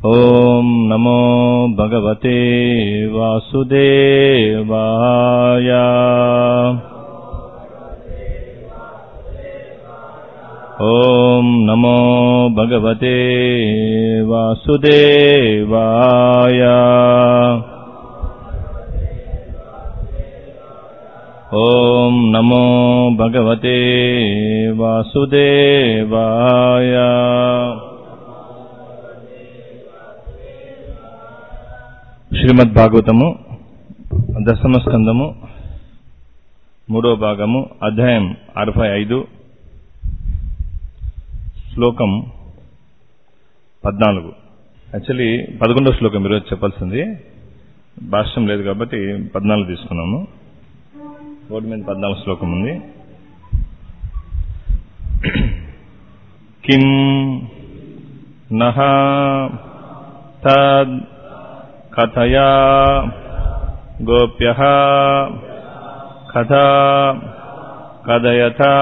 ॐ नमो भगवते वासुदेवाय ॐ नमो भगवते वासुदेवाय ॐ नमो भगवते वासुदेवाय శ్రీమద్ భాగవతము దశమ స్కందము మూడో భాగము అధ్యాయం అరవై ఐదు శ్లోకం పద్నాలుగు యాక్చువల్లీ పదకొండో శ్లోకం ఈరోజు చెప్పాల్సింది భాష్యం లేదు కాబట్టి పద్నాలుగు తీసుకున్నాము బోర్డు మీద పద్నాలుగు శ్లోకం ఉంది కిం నహ తద్ కథయా గోప్య కథ కథయత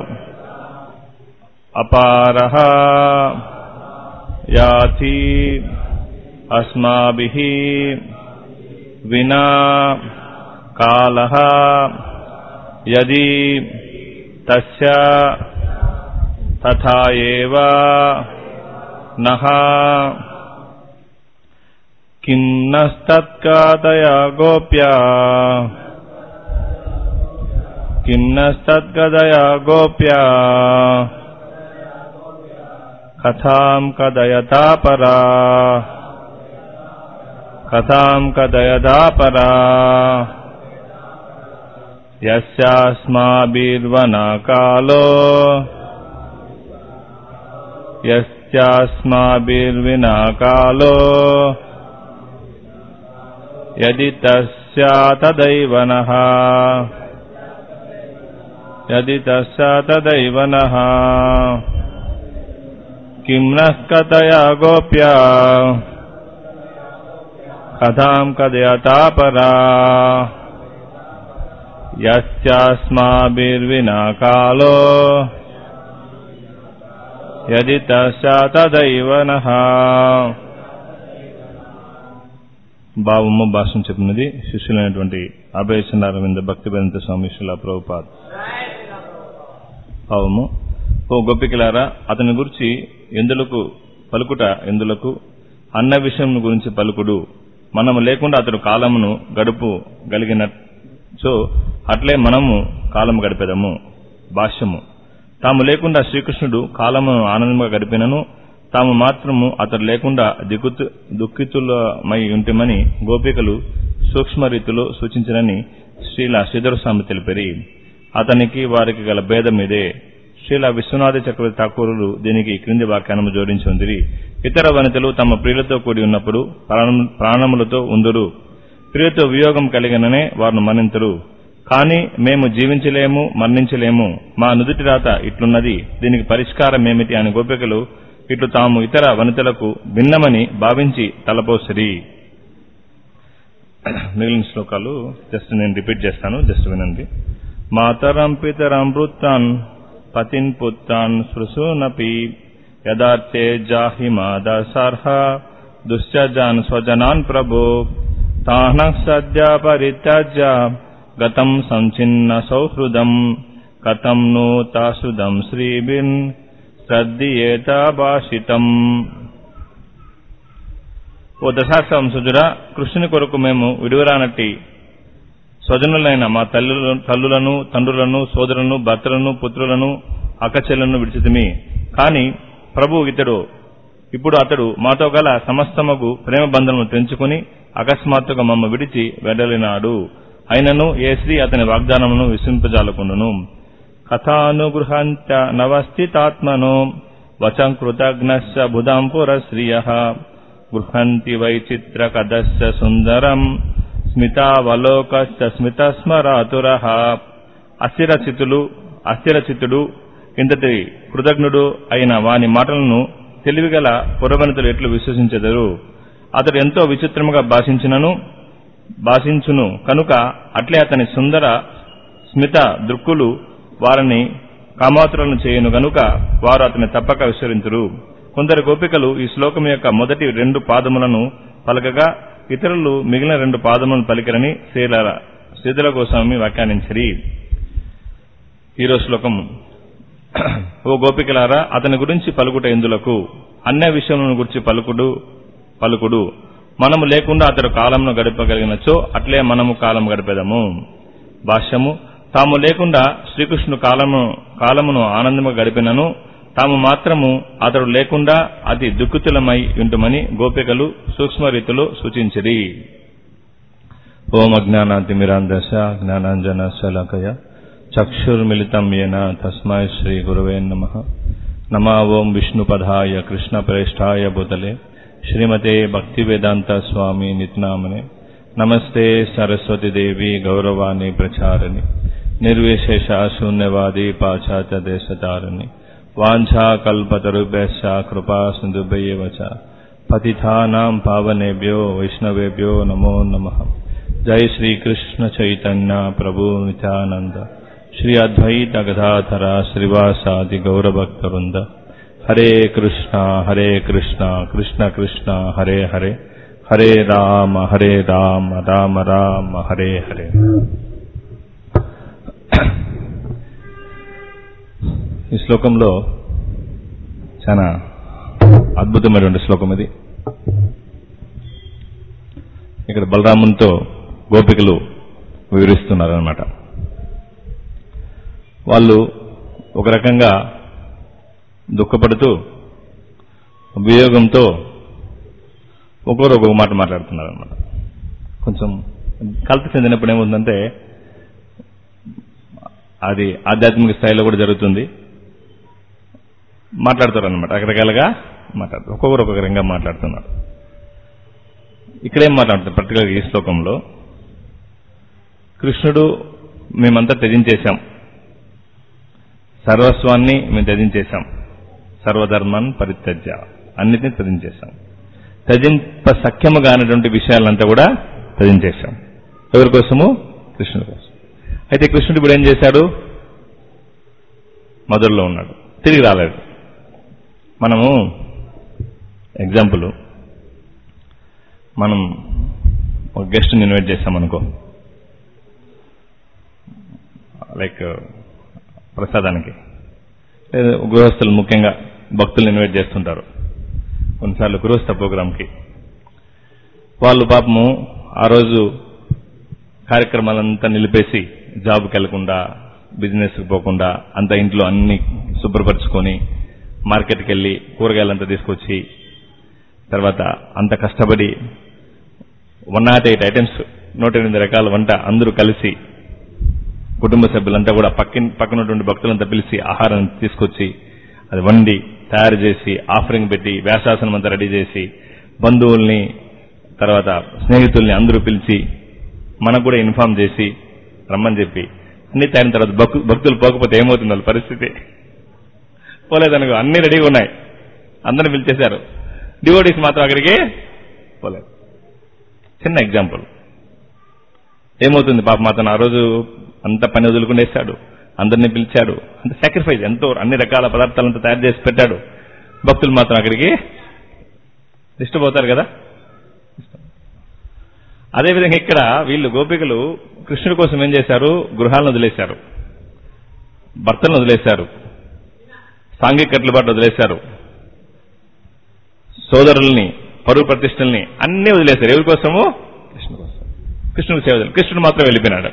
అపార యాతి అస్మాభి వినా కాల యది తస్య తథా ఏవ నహ किं नस्तत्कथया गोप्या किं नस्तत्कथया गोप्या कथां कथयता परा कथां कथयता परा यस्यास्माभिर्वना कालो यस्यास्माभिर्विना कालो यदि तस्या तदैव नः यदि तस्या तदैव नः किं नः कथया गोप्या कथां कथयता परा यस्यास्माभिर्विना कालो यदि तस्या तदैव नः భావము భాషను చెప్పినది శిష్యులైనటువంటి అభయచంద్ర అరవింద భక్తి బెంత స్వామి శిలా ప్రభుపాద్ భావము ఓ గొప్పికలారా అతని గురించి ఎందులకు పలుకుట ఎందులకు అన్న విషయం గురించి పలుకుడు మనము లేకుండా అతడు కాలమును గడుపు గలిగిన సో అట్లే మనము కాలము గడిపెదము భాష్యము తాము లేకుండా శ్రీకృష్ణుడు కాలమును ఆనందంగా గడిపినను తాము మాత్రము అతడు లేకుండా దిగుతు దుఃఖితులమై ఉంటమని గోపికలు సూక్ష్మ రీతిలో సూచించనని శ్రీల శ్రీధర స్వామి తెలిపిరి అతనికి వారికి గల భేదం ఇదే శ్రీల విశ్వనాథ చక్రవర్తి ఠాకూరులు దీనికి క్రింది వ్యాఖ్యానము జోడించి ఉందిరి ఇతర వనితలు తమ ప్రియులతో కూడి ఉన్నప్పుడు ప్రాణములతో ఉందురు ప్రియులతో వియోగం కలిగిననే వారిని మన్నింతరు కాని మేము జీవించలేము మరణించలేము మా నుదుటి రాత ఇట్లున్నది దీనికి పరిష్కారం ఏమిటి అని గోపికలు ఇట్లు తాము ఇతర వనితలకు భిన్నమని భావించి తలపోసరి మిగిలిన శ్లోకాలు జస్ట్ నేను రిపీట్ చేస్తాను జస్ట్ వినండి మాతరం పితరం వృత్తాన్ పతిన్ పుత్తాన్ శృశూనపి యదార్థే జాహి మాదసార్హ దుశ్చజాన్ స్వజనాన్ ప్రభో తాహ్న సద్య పరిత్యజ్య గతం సంచిన్న సౌహృదం కథం ను తాసుదం శ్రీభిన్ శ్రద్ధియేత భాషితం ఓ దశాంశుజుడా కృష్ణుని కొరకు మేము విడువరానట్టి స్వజనులైన మా తల్లుల తల్లులను తండ్రులను సోదరులను భర్తలను పుత్రులను అక్కచెల్లను విడిచితిమి కాని ప్రభు ఇతడు ఇప్పుడు అతడు మాతో గల సమస్తమగు ప్రేమ బంధమును తెంచుకుని అకస్మాత్తుగా మమ్మ విడిచి వెడలినాడు అయినను ఏ స్త్రీ అతని వాగ్దానమును విసింపజాలకుండును కథానుగృహంత నవస్థితాత్మనో వచం కృతజ్ఞశ్చ బుధాంపుర శ్రియ గృహంతి వైచిత్ర కదశ్చ సుందరం స్మితావలోకశ్చ స్మితస్మరాతుర అస్థిరచితులు అస్థిరచితుడు ఇంతటి కృతజ్ఞుడు అయిన వాని మాటలను తెలివిగల పురవనితులు ఎట్లు విశ్వసించెదరు అతడు ఎంతో విచిత్రముగా భాషించినను భాషించును కనుక అట్లే అతని సుందర స్మిత దృక్కులు వారిని కామాతులను చేయను గనుక వారు అతని తప్పక విస్మరింతురు కొందరు గోపికలు ఈ శ్లోకం యొక్క మొదటి రెండు పాదములను పలకగా ఇతరులు మిగిలిన రెండు పాదములను పలికరని శ్రీల శ్రీధర గోస్వామి వ్యాఖ్యానించరి హీరో శ్లోకం ఓ గోపికలారా అతని గురించి పలుకుట ఎందులకు అన్య విషయములను గురించి పలుకుడు పలుకుడు మనము లేకుండా అతడు కాలంను గడపగలిగినచో అట్లే మనము కాలం గడిపెదము భాష్యము తాము లేకుండా శ్రీకృష్ణుడు కాలము కాలమును ఆనందము గడిపినను తాము మాత్రము అతడు లేకుండా అతి దుఃఖితులమై ఉంటుమని గోపికలు సూక్ష్మ రీతిలో సూచించిరి ఓం అజ్ఞానాతిమిరాందశ జ్ఞానాంజన శలకయ చక్షుర్మిళితం येन తస్మై శ్రీ గురవే నమ నమా ఓం విష్ణుపదాయ కృష్ణప్రేష్ఠాయ భూతలే శ్రీమతే భక్తివేదాంత స్వామి నిత్నామనే నమస్తే సరస్వతి దేవి గౌరవాణి ప్రచారిణి నిర్విశేష శూన్యవాది పాశ్చాత్య దేశతారిణి వాంఛా కల్పతరుభ్యశ్చ కృపా సింధుభ్యవ చ పతిథానాం పావనేభ్యో వైష్ణవేభ్యో నమో నమః జై శ్రీ కృష్ణ చైతన్య ప్రభు నిత్యానంద శ్రీ అద్వైత గదాధర శ్రీవాసాది గౌరభక్త వృంద హరే కృష్ణ హరే కృష్ణ కృష్ణ కృష్ణ హరే హరే హరే రామ హరే రామ రామ రామ హరే హరే ఈ శ్లోకంలో చాలా అద్భుతమైనటువంటి శ్లోకం ఇది ఇక్కడ బలరామునితో గోపికలు వివరిస్తున్నారనమాట వాళ్ళు ఒక రకంగా దుఃఖపడుతూ వియోగంతో ఒక్కొక్కరు ఒక్కొక్క మాట మాట్లాడుతున్నారు అనమాట కొంచెం కలత చెందినప్పుడు ఏముందంటే అది ఆధ్యాత్మిక స్థాయిలో కూడా జరుగుతుంది మాట్లాడతారు అనమాట రకరకాలుగా మాట్లాడతారు ఒక్కొక్కరు ఒక్కొక్క రంగా మాట్లాడుతున్నారు ఇక్కడేం మాట్లాడుతారు పర్టికులర్ ఈ శ్లోకంలో కృష్ణుడు మేమంతా త్యజించేశాం సర్వస్వాన్ని మేము త్యజించేశాం సర్వధర్మాన్ పరిత్యజ్య అన్నిటినీ త్యజించేశాం త్యజింప సఖ్యము కానటువంటి విషయాలంతా కూడా త్యజించేశాం ఎవరి కోసము కృష్ణుడి కోసం అయితే కృష్ణుడు ఇప్పుడు ఏం చేశాడు మధురలో ఉన్నాడు తిరిగి రాలేదు మనము ఎగ్జాంపుల్ మనం ఒక గెస్ట్ని ఇన్వైట్ చేస్తామనుకో లైక్ ప్రసాదానికి లేదా గృహస్థులు ముఖ్యంగా భక్తులు ఇన్వైట్ చేస్తుంటారు కొన్నిసార్లు గృహస్థ ప్రోగ్రాంకి వాళ్ళు పాపము ఆ రోజు కార్యక్రమాలంతా నిలిపేసి జాబ్కి వెళ్లకుండా బిజినెస్కి పోకుండా అంత ఇంట్లో అన్ని శుభ్రపరచుకొని మార్కెట్కి వెళ్ళి కూరగాయలంతా తీసుకొచ్చి తర్వాత అంత కష్టపడి వన్ నాట్ ఎయిట్ ఐటమ్స్ నూట ఎనిమిది రకాల వంట అందరూ కలిసి కుటుంబ సభ్యులంతా కూడా పక్కన పక్కనటువంటి భక్తులంతా పిలిచి ఆహారం తీసుకొచ్చి అది వండి తయారు చేసి ఆఫరింగ్ పెట్టి వ్యాసాసనం అంతా రెడీ చేసి బంధువుల్ని తర్వాత స్నేహితుల్ని అందరూ పిలిచి మనకు కూడా ఇన్ఫార్మ్ చేసి రమ్మని చెప్పి అన్ని తయారైన తర్వాత భక్తు- భక్తులు పోకపోతే ఏమవుతుంది వాళ్ళ పరిస్థితి పోలేదనుకో అన్ని రెడీగా ఉన్నాయి అందరిని పిలిచేశారు డివోటీస్ మాత్రం అక్కడికి పోలేదు చిన్న ఎగ్జాంపుల్ ఏమవుతుంది పాప మాత్రం ఆ రోజు అంత పని వదులుకునేశాడు అందరినీ పిలిచాడు అంత సాక్రిఫైస్ ఎంతో అన్ని రకాల పదార్థాలంతా తయారు చేసి పెట్టాడు భక్తులు మాత్రం అక్కడికి డిస్టర్బ్ అవుతారు కదా అదేవిధంగా ఇక్కడ వీళ్ళు గోపికలు కృష్ణుడి కోసం ఏం చేశారు గృహాలను వదిలేశారు భర్తలను వదిలేశారు సాంఘిక కట్టుబాటు వదిలేశారు సోదరుల్ని పరువు ప్రతిష్టల్ని అన్ని వదిలేశారు ఎవరి కోసము కృష్ణుడి కోసం కృష్ణుడి సేవ చేయాలి. కృష్ణుడు మాత్రం వెళ్ళిపోయినాడు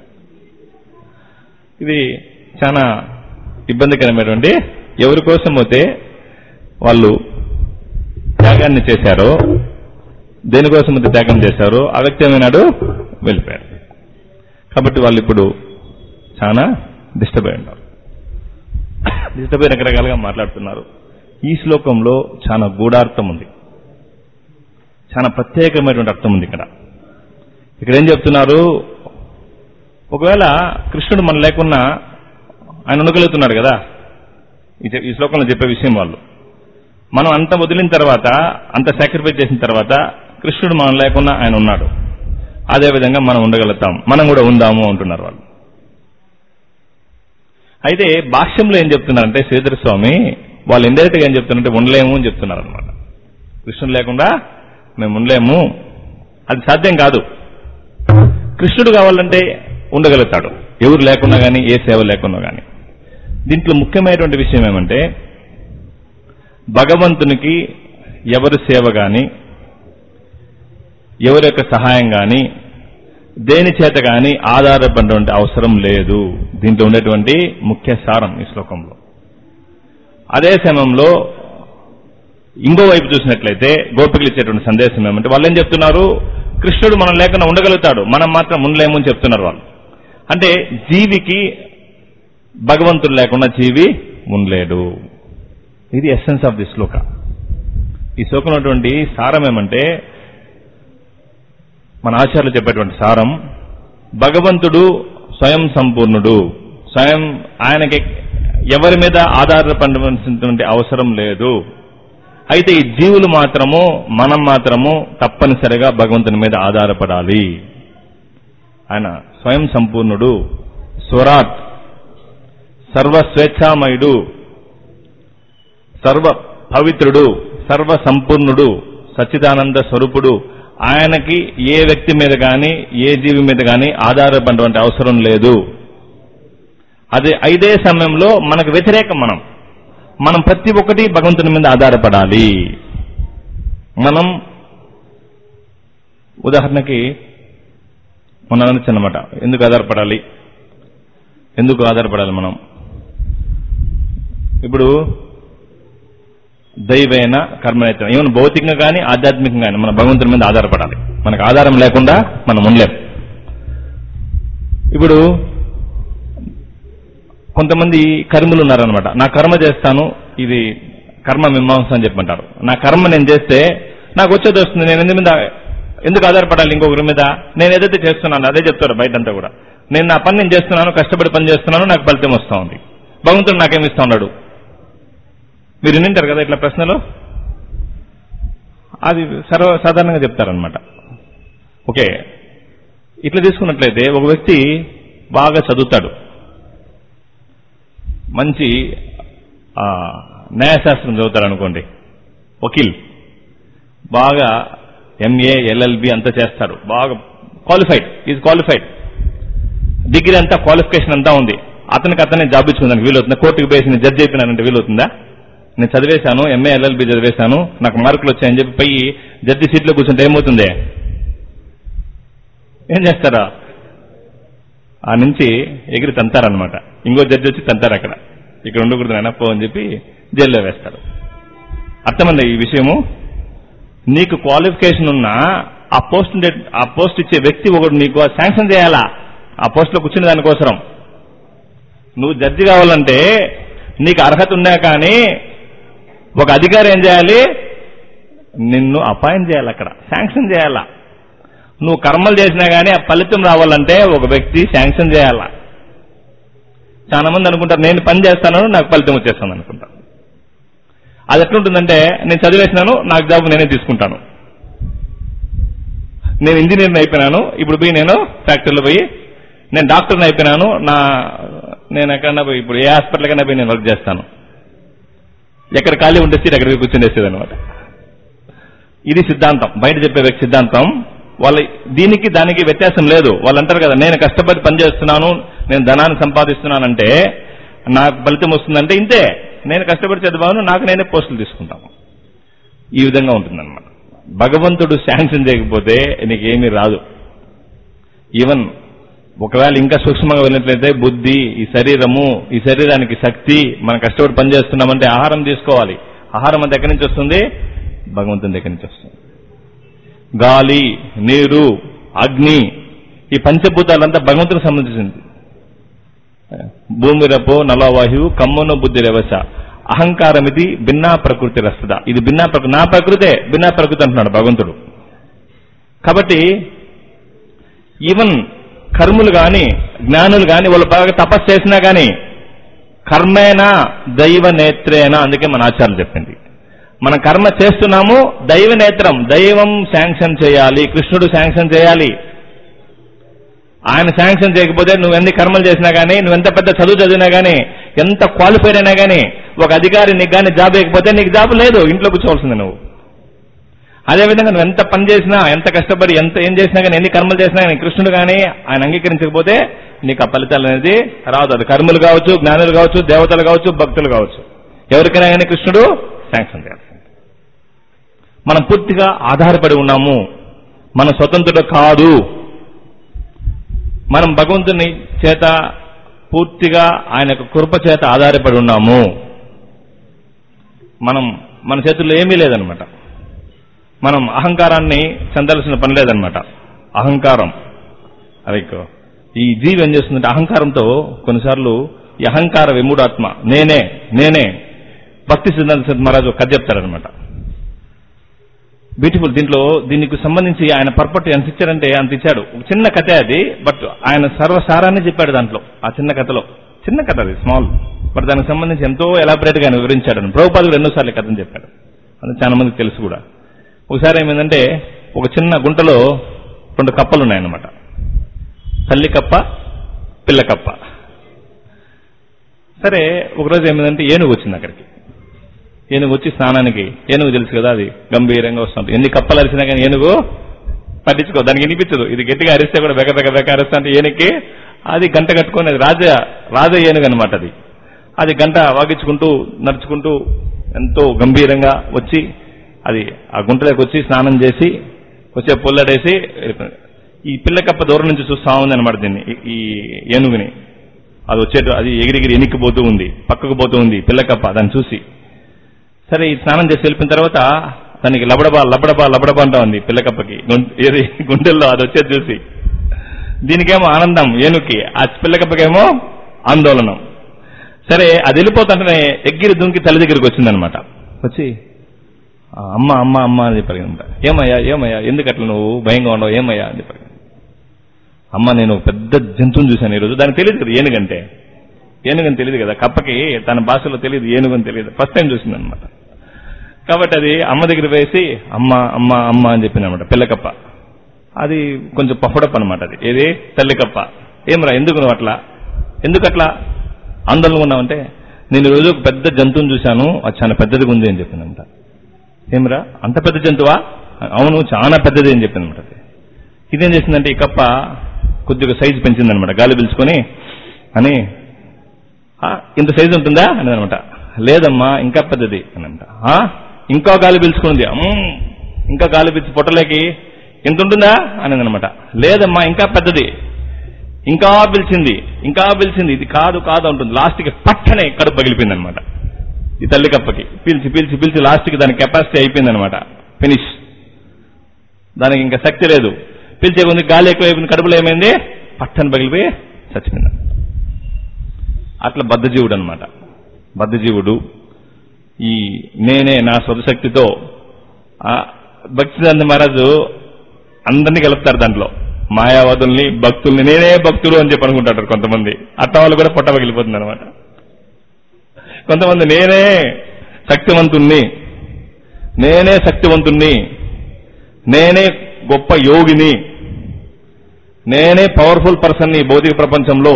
ఇది చాలా ఇబ్బందికరమైనటువంటి ఎవరి కోసం అయితే వాళ్ళు త్యాగాన్ని చేశారో దేనికోసం అయితే త్యాగం చేశారో ఆ వ్యక్తి ఏమైనాడు వెళ్ళిపోయారు కాబట్టి వాళ్ళు ఇప్పుడు చాలా డిస్టర్బ్ అయి ఉన్నారు డిస్టర్బ్ అయి రకరకాలుగా మాట్లాడుతున్నారు ఈ శ్లోకంలో చాలా గూఢార్థం ఉంది చాలా ప్రత్యేకమైనటువంటి అర్థం ఉంది ఇక్కడ ఇక్కడ ఏం చెప్తున్నారు ఒకవేళ కృష్ణుడు మన లేకున్నా ఆయన ఉండగలుగుతున్నాడు కదా ఈ చె- ఈ శ్లోకంలో చెప్పే విషయం వాళ్ళు మనం అంత వదిలిన తర్వాత అంత సాక్రిఫైస్ చేసిన తర్వాత కృష్ణుడు మనం లేకున్నా ఆయన ఉన్నాడు అదే విధంగా మనం ఉండగలుగుతాం మనం కూడా ఉందాము అంటున్నారు వాళ్ళు అయితే భాష్యంలో ఏం చెప్తున్నారంటే శ్రీధర స్వామి వాళ్ళు ఇండైరెక్ట్ గా ఏం చెప్తున్నారంటే ఉండలేము అని చెప్తున్నారు అనమాట కృష్ణుడు లేకుండా మేము ఉండలేము అది సాధ్యం కాదు కృష్ణుడు కావాలంటే ఉండగలుగుతాడు ఎవరు లేకున్నా కానీ ఏ సేవ లేకున్నా కానీ దీంట్లో ముఖ్యమైనటువంటి విషయం ఏమంటే భగవంతునికి ఎవరి సేవ కానీ ఎవరి యొక్క సహాయం కానీ దేని చేత కానీ ఆధారపడినటువంటి అవసరం లేదు దీంట్లో ఉండేటువంటి ముఖ్య సారం ఈ శ్లోకంలో అదే సమయంలో ఇంకో వైపు చూసినట్లయితే గోపికలు ఇచ్చేటువంటి సందేశం ఏమంటే వాళ్ళు ఏం చెప్తున్నారు కృష్ణుడు మనం లేకుండా ఉండగలుగుతాడు మనం మాత్రం ఉండలేము అని చెప్తున్నారు వాళ్ళు అంటే జీవికి భగవంతుడు లేకుండా జీవి ఉండలేడు ఇది ఎస్సెన్స్ ఆఫ్ ది శ్లోక ఈ శ్లోకం ఉన్నటువంటి సారం ఏమంటే మన ఆచార్యులు చెప్పేటువంటి సారం భగవంతుడు స్వయం సంపూర్ణుడు స్వయం ఆయనకి ఎవరి మీద ఆధారపడవలసినటువంటి అవసరం లేదు అయితే ఈ జీవులు మాత్రము మనం మాత్రము తప్పనిసరిగా భగవంతుని మీద ఆధారపడాలి ఆయన స్వయం సంపూర్ణుడు స్వరాట్ సర్వ స్వేచ్ఛామయుడు సర్వ పవిత్రుడు సర్వ సంపూర్ణుడు సచ్చిదానంద స్వరూపుడు ఆయనకి ఏ వ్యక్తి మీద కానీ ఏ జీవి మీద కానీ ఆధారపడినటువంటి అవసరం లేదు అదే ఐదే సమయంలో మనకు వ్యతిరేకం మనం మనం ప్రతి ఒక్కటి భగవంతుని మీద ఆధారపడాలి మనం ఉదాహరణకి మొన్న అనొచ్చన్నమాట ఎందుకు ఆధారపడాలి ఎందుకు ఆధారపడాలి మనం ఇప్పుడు దైవైన కర్మనైతే ఏమైనా భౌతికంగా కానీ ఆధ్యాత్మికంగా కానీ మన భగవంతుని మీద ఆధారపడాలి మనకు ఆధారం లేకుండా మనం ఉండలేం ఇప్పుడు కొంతమంది కర్మలు ఉన్నారనమాట నా కర్మ చేస్తాను ఇది కర్మ మీమాంస అని చెప్పంటారు నా కర్మ నేను చేస్తే నాకు వచ్చేది వస్తుంది నేను ఎందుకు మీద ఎందుకు ఆధారపడాలి ఇంకొకరి మీద నేను ఏదైతే చేస్తున్నాను అదే చెప్తారు బయటంతా కూడా నేను నా పని నేను చేస్తున్నాను కష్టపడి పని చేస్తున్నాను నాకు ఫలితం వస్తూ ఉంది భగవంతుడు నాకేమిస్తా ఉన్నాడు మీరు వింటారు కదా ఇట్లా ప్రశ్నలు అది సర్వ సాధారణంగా చెప్తారనమాట ఓకే ఇట్లా తీసుకున్నట్లయితే ఒక వ్యక్తి బాగా చదువుతాడు మంచి ఆ, న్యాయశాస్త్రం చదువుతాడు అనుకోండి వకీల్ బాగా ఎంఏ ఎల్ఎల్బి అంతా చేస్తాడు బాగా క్వాలిఫైడ్ ఈజ్ క్వాలిఫైడ్ డిగ్రీ అంతా క్వాలిఫికేషన్ అంతా ఉంది అతనికి అతనే జాబ్ ఇచ్చుకుందానికి వీలవుతుందా కోర్టుకు పోయి నేను జడ్జి అయిపోయినానంటే వీలవుతుందా నేను చదివేశాను ఎంఏ ఎల్ఎల్బి చదివేశాను నాకు మార్కులు వచ్చాయని చెప్పి పోయి జడ్జి సీట్లో కూర్చుంటే ఏమవుతుంది ఏం చేస్తారా ఆ నుంచి ఎగిరి తంతారనమాట ఇంకో జడ్జి వచ్చి తంతారు అక్కడ ఇక్కడ ఉండకూడదు నాయన పో అని చెప్పి జైల్లో వేస్తారు అర్థమైంది ఈ విషయము నీకు క్వాలిఫికేషన్ ఉన్నా ఆ పోస్ట్ ఉండే- ఆ పోస్ట్ ఇచ్చే వ్యక్తి ఒకడు నీకు శాంక్షన్ చేయాలా ఆ పోస్ట్లో కూర్చునే దానికోసం నువ్వు జడ్జి కావాలంటే నీకు అర్హత ఉన్నా కానీ ఒక అధికారి ఏం చేయాలి నిన్ను అపాయింట్ చేయాలి అక్కడ శాంక్షన్ చేయాలా నువ్వు కర్మలు చేసినా కానీ ఆ ఫలితం రావాలంటే ఒక వ్యక్తి శాంక్షన్ చేయాలా చాలా మంది అనుకుంటారు నేను పని చేస్తాను నాకు ఫలితం వచ్చేస్తాను అనుకుంటారు అది ఎట్లుంటుందంటే నేను చదివేసినాను నాకు జాబ్ నేనే తీసుకుంటాను నేను ఇంజనీర్ని అయిపోయినాను ఇప్పుడు పోయి నేను ఫ్యాక్టరీలో పోయి నేను డాక్టర్ని అయిపోయినాను నా నేను ఎక్కడన్నా పోయి ఇప్పుడు ఏ హాస్పిటల్ కన్నా పోయి నేను వర్క్ చేస్తాను ఎక్కడ ఖాళీ ఉంటే సీట్ అక్కడ పోయి కూర్చుండేసేది అనమాట ఇది సిద్ధాంతం బయట చెప్పే వ్యక్తి సిద్ధాంతం వాళ్ళ దీనికి దానికి వ్యత్యాసం లేదు వాళ్ళు అంటారు కదా నేను కష్టపడి పని చేస్తున్నాను నేను ధనాన్ని సంపాదిస్తున్నానంటే నాకు ఫలితం వస్తుందంటే ఇంతే నేను కష్టపడి చదివాను నాకు నేనే పోస్టులు తీసుకుంటాను ఈ విధంగా ఉంటుందన్నమాట భగవంతుడు శాంక్షన్ చేయకపోతే నీకేమీ రాదు ఈవెన్ ఒకవేళ ఇంకా సూక్ష్మంగా వెళ్ళినట్లయితే బుద్ధి ఈ శరీరము ఈ శరీరానికి శక్తి మనం కష్టపడి పని చేస్తున్నామంటే ఆహారం తీసుకోవాలి ఆహారం అంతా ఎక్కడి నుంచి వస్తుంది భగవంతుని దగ్గర నుంచి వస్తుంది గాలి నీరు అగ్ని ఈ పంచభూతాలంతా భగవంతునికి సంబంధించింది భూమి రపో నలవాయువు కమ్మను బుద్ధి రవస అహంకారం ఇది భిన్నా ప్రకృతి రస్తద ఇది భిన్నా ప్రకృతి నా ప్రకృతే భిన్నా ప్రకృతి అంటున్నాడు భగవంతుడు కాబట్టి ఈవెన్ కర్ములు గాని జ్ఞానులు గాని వాళ్ళు బాగా తపస్సు చేసినా గాని కర్మేనా దైవ నేత్రేనా అందుకే మన ఆచార్యులు చెప్పింది మనం కర్మ చేస్తున్నాము దైవ నేత్రం దైవం శాంక్షన్ చేయాలి కృష్ణుడు శాంక్షన్ చేయాలి ఆయన శాంక్షన్ చేయకపోతే నువ్వు ఎన్ని కర్మలు చేసినా గానీ నువ్వు ఎంత పెద్ద చదువు చదివినా గానీ ఎంత క్వాలిఫైడ్ అయినా గానీ ఒక అధికారి నీకు కానీ జాబ్ ఇవ్వకపోతే నీకు జాబ్ లేదు ఇంట్లో కూర్చోవలసింది నువ్వు అదేవిధంగా నువ్వు ఎంత పని చేసినా ఎంత కష్టపడి ఎంత ఏం చేసినా కానీ ఎన్ని కర్మలు చేసినా కానీ కృష్ణుడు కానీ ఆయన అంగీకరించకపోతే నీకు ఆ ఫలితాలు అనేది రాదు అది కర్మలు కావచ్చు జ్ఞానులు కావచ్చు దేవతలు కావచ్చు భక్తులు కావచ్చు ఎవరికైనా కానీ కృష్ణుడు శాంక్షన్ చేయాల్సింది మనం పూర్తిగా ఆధారపడి ఉన్నాము మన స్వతంత్రుడు కాదు మనం భగవంతుని చేత పూర్తిగా ఆయన యొక్క కృప చేత ఆధారపడి ఉన్నాము మనం మన చేతుల్లో ఏమీ లేదనమాట మనం అహంకారాన్ని చెందాల్సిన పని లేదనమాట అహంకారం లైక్ ఈ జీవి ఏం చేస్తుందంటే అహంకారంతో కొన్నిసార్లు ఈ అహంకార విమూఢాత్మ నేనే నేనే భక్తి సిద్ధాంత సత్ మహారాజు ఒక కథ చెప్తారనమాట బ్యూటిఫుల్ దీంట్లో దీనికి సంబంధించి ఆయన పర్పట్ ఎంత ఇచ్చారంటే అంత ఇచ్చాడు ఒక చిన్న కథ అది బట్ ఆయన సర్వసారాన్ని చెప్పాడు దాంట్లో ఆ చిన్న కథలో చిన్న కథ అది స్మాల్ బట్ దానికి సంబంధించి ఎంతో ఎలాబరేట్ గా ఆయన వివరించాడు ప్రభుపాదుడు ఎన్నోసార్లు ఈ కథను చెప్పాడు అది చాలా మందికి తెలుసు కూడా ఒకసారి ఏమైందంటే ఒక చిన్న గుంటలో రెండు కప్పలు ఉన్నాయన్నమాట తల్లి కప్ప పిల్ల కప్ప సరే ఒకరోజు ఏమైందంటే ఏనుగు వచ్చింది అక్కడికి ఏనుగు వచ్చి స్నానానికి ఏనుగు తెలుసు కదా అది గంభీరంగా వస్తుంది ఎన్ని కప్పలు అరిసినా కానీ ఏనుగు పట్టించుకో దానికి వినిపించదు ఇది గట్టిగా అరిస్తే కూడా బెక బెక బెక అరిస్తా అంటే ఏనుగుకి అది గంట కట్టుకుని అది రాజ రాజ ఏనుగు అనమాట అది అది గంట వాగించుకుంటూ నడుచుకుంటూ ఎంతో గంభీరంగా వచ్చి అది ఆ గుంటలోకి వచ్చి స్నానం చేసి వచ్చే పుల్లడేసి వెళ్ళిపోయింది. ఈ పిల్ల కప్ప దూరం నుంచి చూస్తా ఉంది అనమాట దీన్ని ఈ- ఈ ఏనుగుని అది వచ్చేట అది ఎగిరిగిరి ఎనిక్కిపోతూ ఉంది పక్కకు పోతూ ఉంది పిల్ల కప్ప దాన్ని చూసి సరే ఈ స్నానం చేసి వెళ్ళిపోయిన తర్వాత దానికి లబడబా లబడబా లబడబా అంటా ఉంది పిల్లకప్పకి గుం- ఏది గుండెల్లో అది వచ్చేది చూసి దీనికేమో ఆనందం ఏనుకి ఆ పిల్లకప్పకేమో ఆందోళనం సరే అది వెళ్ళిపోతుంటేనే ఎగ్గిరి దుంకి తల్లి దగ్గరికి వచ్చిందనమాట వచ్చి "ఆ, అమ్మ అమ్మ అమ్మ అని చెప్పారు అనమాట ఏమయ్యా ఏమయ్యా ఎందుకు అట్లా నువ్వు భయంగా ఉండవు ఏమయ్యా అని చెప్పారు అమ్మ నేను ఒక పెద్ద జంతువుని చూశాను ఈరోజు దానికి తెలియదు కదా ఏనుగంటే ఏనుగని తెలియదు కదా కప్పకి తన భాషలో తెలియదు ఏనుగని తెలియదు ఫస్ట్ టైం చూసిందనమాట కాబట్టి అది అమ్మ దగ్గర వేసి అమ్మ అమ్మ అమ్మ అని చెప్పింది అనమాట పిల్లకప్ప అది కొంచెం పఫడప్ అనమాట అది ఏది తల్లికప్ప ఏమరా ఎందుకు నువ్వు అట్లా ఎందుకు అట్లా ఆందోళన ఉన్నావంటే నేను ఈరోజు ఒక పెద్ద జంతువుని చూశాను అది చాలా పెద్దదిగా ఉంది అని చెప్పిందంట ఏమరా అంత పెద్ద జంతువా అవును చాలా పెద్దది అని చెప్పిందనమాట అది ఇదేం చేసిందంటే ఈ కప్ప కొద్దిగా సైజు పెంచిందనమాట గాలి పీల్చుకొని అని "ఆ, ఇంత సైజు ఉంటుందా అని అనమాట లేదమ్మా ఇంకా పెద్దది అని అంట "ఆ, ఇంకా గాలి పీల్చుకుంది "అమ్మ్, ఇంకా గాలి పీల్చి పొట్టలేకి ఎంత ఉంటుందా అని అనమాట లేదమ్మా ఇంకా పెద్దది ఇంకా పిలిచింది ఇంకా పిలిచింది ఇది కాదు కాదు అంటుంది లాస్ట్కి పట్టనే కడుపు పగిలిపోయింది అనమాట ఈ తల్లి కప్పకి పీల్చి పీల్చి పీల్చి లాస్ట్కి దాని కెపాసిటీ అయిపోయింది అనమాట ఫినిష్ దానికి ఇంకా శక్తి లేదు పీల్చే కొంది గాలి ఎక్కువైపోయింది కడుపులో ఏమైంది పట్టని పగిలిపోయి చచ్చిపోయింది అట్లా బద్ధజీవుడు అనమాట బద్ధజీవుడు ఈ నేనే నా స్వతశక్తితో ఆ భక్తినంద మహారాజు అందరినీ కలుపుతారు దాంట్లో మాయావాదుల్ని భక్తుల్ని నేనే భక్తులు అని చెప్పి అనుకుంటారు కొంతమంది అట్ట వాళ్ళు కూడా పొట్ట పగిలిపోతుంది అనమాట కొంతమంది నేనే శక్తివంతుణ్ణి నేనే శక్తివంతుణ్ణి నేనే గొప్ప యోగిని నేనే పవర్ఫుల్ పర్సన్ ని భౌతిక ప్రపంచంలో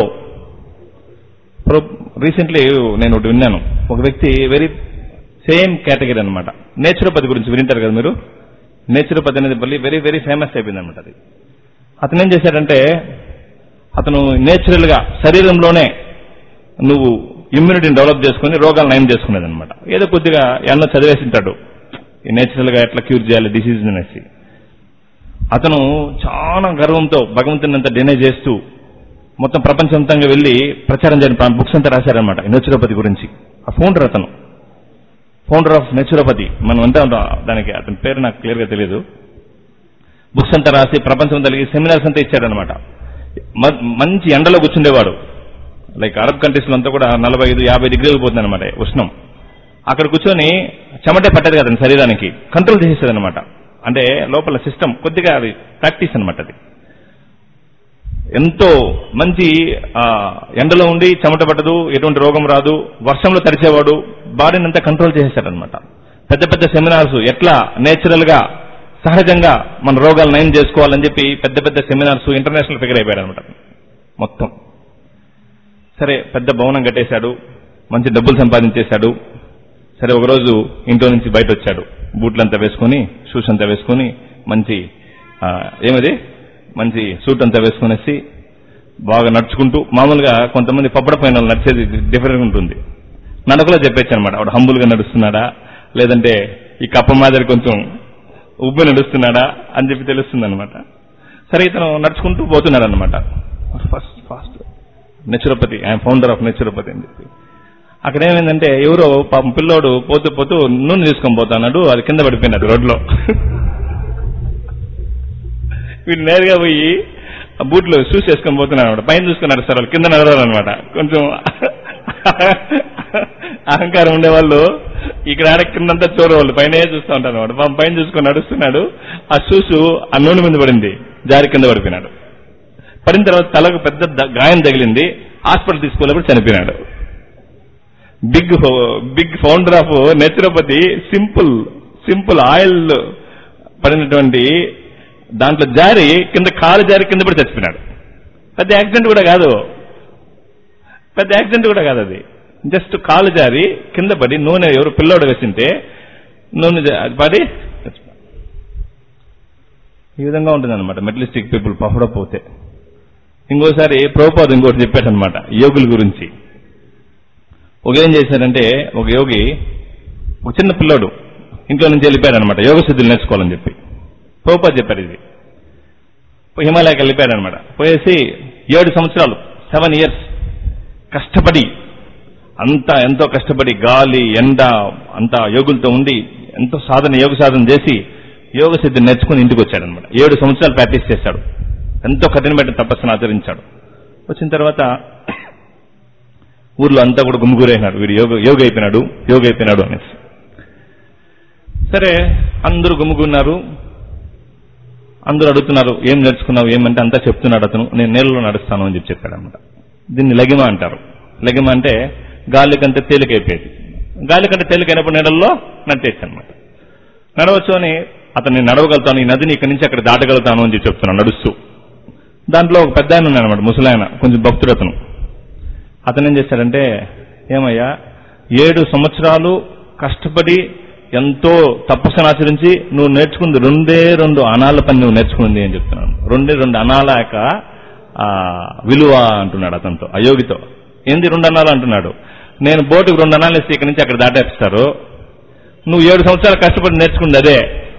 రీసెంట్లీ నేను ఒకటి విన్నాను ఒక వ్యక్తి వెరీ సేమ్ కేటగిరీ అనమాట నేచురోపతి గురించి వింటారు కదా మీరు నేచురోపతి అనేది మళ్ళీ వెరీ వెరీ ఫేమస్ అయిపోయింది అనమాట అది అతను ఏం చేశాడంటే అతను నేచురల్ గా శరీరంలోనే నువ్వు ఇమ్యూనిటీని డెవలప్ చేసుకుని రోగాలు నయం చేసుకునేది అనమాట ఏదో కొద్దిగా ఎన్నో చదివేసి ఉంటాడు ఈ నేచురల్ గా ఎట్లా క్యూర్ చేయాలి డిసీజ్ అనేసి అతను చాలా గర్వంతో భగవంతుని అంతా డినై చేస్తూ మొత్తం ప్రపంచంతంగా వెళ్లి ప్రచారం చేయని బుక్స్ అంతా రాశారనమాట నేచురోపతి గురించి ఆ ఫౌండర్ అతను ఫౌండర్ ఆఫ్ నేచురోపతి మనం అంతా ఉంటాం దానికి అతని పేరు నాకు క్లియర్ గా తెలియదు బుక్స్ అంతా రాసి ప్రపంచం తల్లి సెమినార్స్ అంతా ఇచ్చాడనమాట మ- మంచి ఎండలో కూర్చుండేవాడు లైక్ అరబ్ కంట్రీస్ లో అంతా కూడా నలభై ఐదు యాభై డిగ్రీలు పోతుంది అనమాట ఉష్ణం అక్కడ కూర్చొని చెమటే పట్టదు కదా అతని శరీరానికి కంట్రోల్ చేసేది అనమాట అంటే లోపల సిస్టమ్ కొద్దిగా అది ప్రాక్టీస్ అనమాట అది ఎంతో మంచి ఆ, ఎండలో ఉండి చెమట పట్టదు ఎటువంటి రోగం రాదు వర్షంలో తడిచేవాడు బాడీని అంతా కంట్రోల్ చేసేసాడనమాట పెద్ద పెద్ద సెమినార్స్ ఎట్లా నేచురల్ గా సహజంగా మన రోగాలు నయం చేసుకోవాలని చెప్పి పెద్ద పెద్ద సెమినార్స్ ఇంటర్నేషనల్ ఫిగర్ అయిపోయాడు అనమాట మొత్తం సరే పెద్ద భవనం కట్టేశాడు మంచి డబ్బులు సంపాదించేశాడు సరే ఒకరోజు ఇంట్లో నుంచి బయట వచ్చాడు బూట్లంతా వేసుకొని షూస్ అంతా వేసుకొని మంచి ఆ, ఏమది మంచి సూట్ అంతా వేసుకునేసి బాగా నడుచుకుంటూ మామూలుగా కొంతమంది పప్పడ పైన వాళ్ళు నడిచేది డిఫరెంట్ ఉంటుంది నడకలో చెప్పేచ్చు అనమాట వాడు హంబుల్గా నడుస్తున్నాడా లేదంటే ఈ కప్ప మాదిరి కొంచెం ఉబ్బి నడుస్తున్నాడా అని చెప్పి తెలుస్తుంది అనమాట సరే ఇతను నడుచుకుంటూ పోతున్నాడు అనమాట first fast naturopathy I'm founder of naturopathy అని చెప్పి అక్కడ ఏమైందంటే ఎవరో పాపం పిల్లోడు పోతూ పోతూ నూనె తీసుకొని పోతున్నాడు అది కింద పడిపోయినాడు రోడ్లో వీడు నేరుగా పోయి ఆ బూట్లు షూస్ వేసుకొని పోతున్నాడు అనమాట పైన చూసుకున్నారు సార్ వాళ్ళు కింద నడవాలన్నమాట కొంచెం అహంకారం ఉండేవాళ్ళు ఇక్కడ ఆడ కిందంతా చూడవాళ్ళు పైన చూస్తూ ఉంటారు అనమాట పాపం పైన చూసుకొని నడుస్తున్నాడు ఆ షూస్ ఆ నూనె మీద పడింది జారి కింద పడిపోయినాడు పడిన తర్వాత తలకు పెద్ద ద- గాయం తగిలింది హాస్పిటల్ తీసుకోలేప్పుడు చనిపోయినాడు big big founder of naturopathy simple simple oil పడినటువంటి దాంట్లో జారి కింద కాలు జారి కింద పడి చచ్చిపోయినాడు పెద్ద యాక్సిడెంట్ కూడా కాదు పెద్ద యాక్సిడెంట్ కూడా కాదు అది జస్ట్ కాలు జారి కింద పడి నూనె ఎవరు పిల్లోడు వేసింటే నూనె జా- అది పడి చచ్చిపోయాడు. ఈ విధంగా ఉంటుంది అనమాట మెటలిస్టిక్ పీపుల్ పహడపోతే ఇంకోసారి ప్రభుపాద్ ఇంకోటి చెప్పాడు అనమాట యోగుల గురించి ఒక ఏం చేశారంటే ఒక యోగి ఒక చిన్న పిల్లోడు ఇంట్లో నుంచి వెళ్ళిపోయాడు అనమాట యోగ సిద్ధులు నేర్చుకోవాలని చెప్పి ప్రభుపాద్ చెప్పారు ఇది హిమాలయకి వెళ్ళిపోయాడు అనమాట పోయేసి ఏడు సంవత్సరాలు సెవెన్ ఇయర్స్ కష్టపడి అంతా ఎంతో కష్టపడి గాలి ఎండ అంతా యోగులతో ఉండి ఎంతో సాధన యోగ సాధన చేసి యోగ సిద్ధి నేర్చుకుని ఇంటికి వచ్చాడనమాట ఏడు సంవత్సరాలు ప్రాక్టీస్ చేశాడు ఎంతో కఠినమైన తపస్సును ఆచరించాడు వచ్చిన తర్వాత ఊర్లో అంతా కూడా గుమ్ముగూరైనాడు వీడు యోగ యోగ అయిపోయినాడు యోగ అయిపోయినాడు అనేసి సరే అందరూ గుమ్ముగున్నారు అందరూ అడుగుతున్నారు ఏం నేర్చుకున్నావు ఏమంటే అంతా చెప్తున్నాడు అతను నేను నేలలో నడుస్తాను అని చెప్పి చెప్పాడు అనమాట దీన్ని లగిమ అంటారు లగిమ అంటే గాలి కంటే తేలికైపోయేది గాలి కంటే తేలికైనప్పుడు నీడల్లో నడిచేసి అనమాట నడవచ్చు అని అతన్ని నడవగలుగుతాను ఈ నదిని ఇక్కడి నుంచి అక్కడ దాటగలుగుతాను అని చెప్పి చెప్తున్నాను నడుస్తూ దాంట్లో ఒక పెద్ద ఆయన ఉన్నాడు అనమాట ముసలాయన కొంచెం భక్తుడు అతను అతను ఏం చేశాడంటే ఏమయ్యా ఏడు సంవత్సరాలు కష్టపడి ఎంతో తపస్సును ఆచరించి నువ్వు నేర్చుకుంది రెండే రెండు అనాల పని నువ్వు నేర్చుకుంది అని చెప్తున్నాను రెండే రెండు అనాల యొక్క ఆ, విలువ అంటున్నాడు అతనితో అయోగితో ఏంది రెండు అనాలు అంటున్నాడు నేను బోటుకు రెండు అనాలు ఇస్తే ఇక్కడి నుంచి అక్కడ దాటేస్తారు నువ్వు ఏడు సంవత్సరాలు కష్టపడి నేర్చుకుంది అదే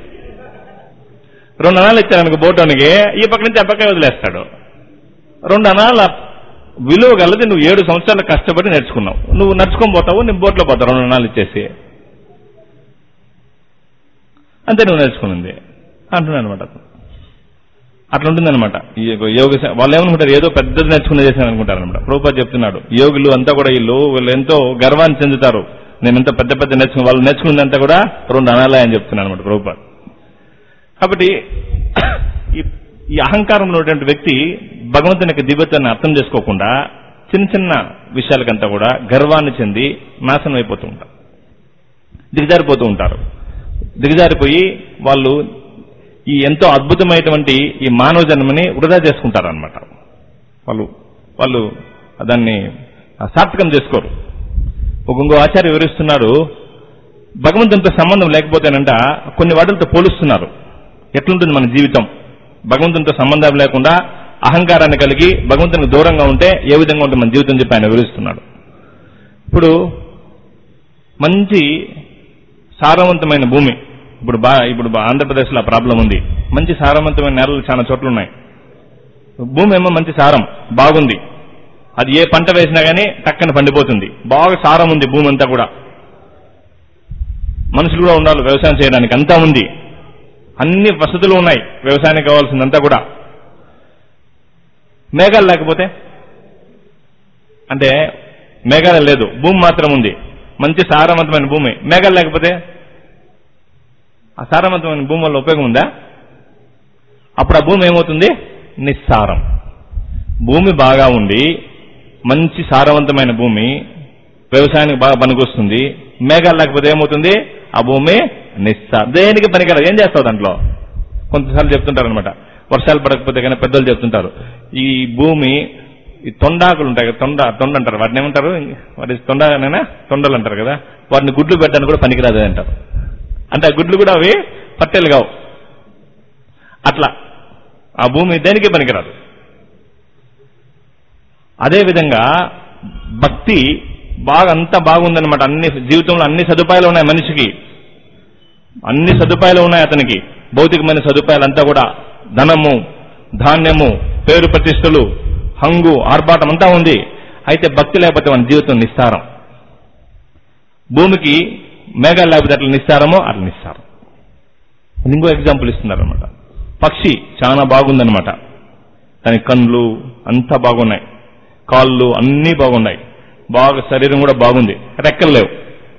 రెండు అనాలు ఇచ్చారనుకో బోటోనికి ఈ పక్క నుంచి ఆ పక్క వదిలేస్తాడు రెండు అనాల విలువ గలది నువ్వు ఏడు సంవత్సరాలు కష్టపడి నేర్చుకున్నావు నువ్వు నడుచుకొని పోతావు నేను బోట్లో పోతావు రెండు అనాలు ఇచ్చేసి అంతే నువ్వు నేర్చుకున్నది అంటున్నాను అనమాట అట్లా ఉంటుందన్నమాట ఈ యొక్క యోగ శా- వాళ్ళు ఏమనుకుంటారు ఏదో పెద్దది నేర్చుకునే చేశాను అనుకుంటారు అనమాట ప్రభుపాద్ చెప్తున్నాడు యోగులు అంతా కూడా వీళ్ళు వీళ్ళు ఎంతో గర్వాన్ని చెందుతారు నేను ఎంతో పెద్ద పెద్ద నేర్చుకుని వాళ్ళు నేర్చుకున్నదంతా కూడా రెండు అనాలయ అని చెప్తున్నాను అనమాట ప్రభుపాద్ కాబట్టి ఈ- ఈ అహంకారం ఉన్నటువంటి వ్యక్తి భగవంతుని యొక్క దివ్యతను అర్థం చేసుకోకుండా చిన్న చిన్న విషయాలకంతా కూడా గర్వాన్ని చెంది నాశనం అయిపోతూ ఉంటారు దిగజారిపోతూ ఉంటారు దిగజారిపోయి వాళ్ళు ఈ ఎంతో అద్భుతమైనటువంటి ఈ మానవ జన్మని వృధా చేసుకుంటారు అనమాట వాళ్ళు వాళ్ళు దాన్ని సార్థకం చేసుకోరు ఒక ఇంకో ఆచార్య వివరిస్తున్నాడు భగవంతునితో సంబంధం లేకపోతేనంట కొన్ని వాటితో పోలుస్తున్నారు ఎట్లుంటుంది మన జీవితం భగవంతునితో సంబంధం లేకుండా అహంకారాన్ని కలిగి భగవంతునికి దూరంగా ఉంటే ఏ విధంగా ఉంటుంది మన జీవితం చెప్పి ఆయన వివరిస్తున్నాడు ఇప్పుడు మంచి సారవంతమైన భూమి ఇప్పుడు బా ఇప్పుడు బా- ఆంధ్రప్రదేశ్లో ఆ ప్రాబ్లం ఉంది మంచి సారవంతమైన నేలలు చాలా చోట్ల ఉన్నాయి భూమి ఏమో మంచి సారం బాగుంది అది ఏ పంట వేసినా గానీ టక్కన పండిపోతుంది బాగా సారం ఉంది భూమి అంతా కూడా మనుషులు కూడా ఉండాలి వ్యవసాయం చేయడానికి అంతా ఉంది అన్ని వసతులు ఉన్నాయి వ్యవసాయానికి కావాల్సిందంతా కూడా మేఘాలు లేకపోతే అంటే మేఘాలు లేదు భూమి మాత్రం ఉంది మంచి సారవంతమైన భూమి మేఘాలు లేకపోతే ఆ సారవంతమైన భూమి వల్ల ఉపయోగం ఉందా అప్పుడు ఆ భూమి ఏమవుతుంది నిస్సారం భూమి బాగా ఉండి మంచి సారవంతమైన భూమి వ్యవసాయానికి బాగా పనికొస్తుంది మేఘాలు లేకపోతే ఏమవుతుంది ఆ భూమి నిస్సా దేనికి పనికిరాదు ఏం చేస్తావు దాంట్లో కొంతసార్లు చెప్తుంటారు అనమాట వర్షాలు పడకపోతే కానీ పెద్దలు చెప్తుంటారు ఈ భూమి ఈ తొండాకులు ఉంటాయి కదా తొండ తొండ అంటారు వాటిని ఏమంటారు వాటి తొండనేనా తొండలు అంటారు కదా వాటిని గుడ్లు పెట్టడానికి కూడా పనికిరాదు అంటారు అంటే ఆ గుడ్లు కూడా అవి పట్టెలు కావు అట్లా ఆ భూమి దేనికి పనికిరాదు అదేవిధంగా భక్తి బాగా అంతా బాగుందన్నమాట అన్ని జీవితంలో అన్ని సదుపాయాలు ఉన్నాయి మనిషికి అన్ని సదుపాయాలు ఉన్నాయి అతనికి భౌతికమైన సదుపాయాలు అంతా కూడా ధనము ధాన్యము పేరు ప్రతిష్టలు హంగు ఆర్భాటం అంతా ఉంది అయితే భక్తి లేకపోతే మన జీవితం నిస్సారం భూమికి మేఘాలు లేకపోతే అట్లా నిస్సారమో అట్లా నిస్సారం ఇంకో ఎగ్జాంపుల్ ఇస్తున్నారనమాట పక్షి చాలా బాగుందన్నమాట దాని కళ్ళు అంతా బాగున్నాయి కాళ్ళు అన్నీ బాగున్నాయి బాగా శరీరం కూడా బాగుంది రెక్కలు లేవు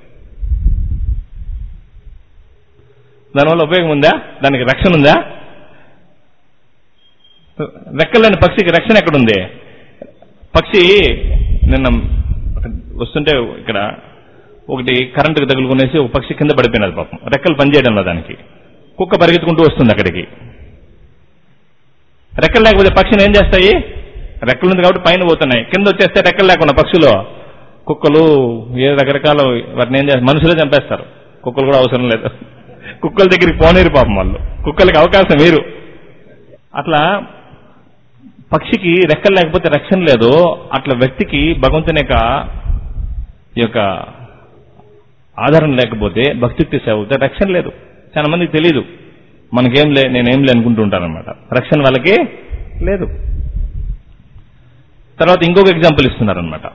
దానివల్ల ఉపయోగం ఉందా దానికి రక్షణ ఉందా రెక్కలేని పక్షికి రక్షణ ఎక్కడుంది పక్షి నిన్న వస్తుంటే ఇక్కడ ఒకటి కరెంటుకు తగులుకునేసి ఒక పక్షి కింద పడిపోయినది పాపం రెక్కలు పనిచేయడంలో దానికి కుక్క పరిగెత్తుకుంటూ వస్తుంది అక్కడికి రెక్కలు లేకపోతే పక్షిని ఏం చేస్తాయి రెక్కలు ఉంది కాబట్టి పైన పోతున్నాయి కింద వచ్చేస్తే రెక్కలు లేకుండా పక్షులు కుక్కలు ఏ రకరకాల వాటిని ఏం చేస్తారు మనుషులే చంపేస్తారు కుక్కలు కూడా అవసరం లేదు కుక్కల దగ్గరికి పోనేరు పాపం వాళ్ళు కుక్కలకి అవకాశం మీరు అట్లా పక్షికి రెక్కలు లేకపోతే రక్షణ లేదు అట్లా వ్యక్తికి భగవంతుని యొక్క ఈ యొక్క ఆధారం లేకపోతే భక్తికి సేవ అవుతే రక్షణ లేదు చాలా మందికి తెలియదు మనకేం లే నేనేం లే అనుకుంటూ ఉంటానన్నమాట రక్షణ వాళ్ళకి లేదు తర్వాత ఇంకొక ఎగ్జాంపుల్ ఇస్తున్నారనమాట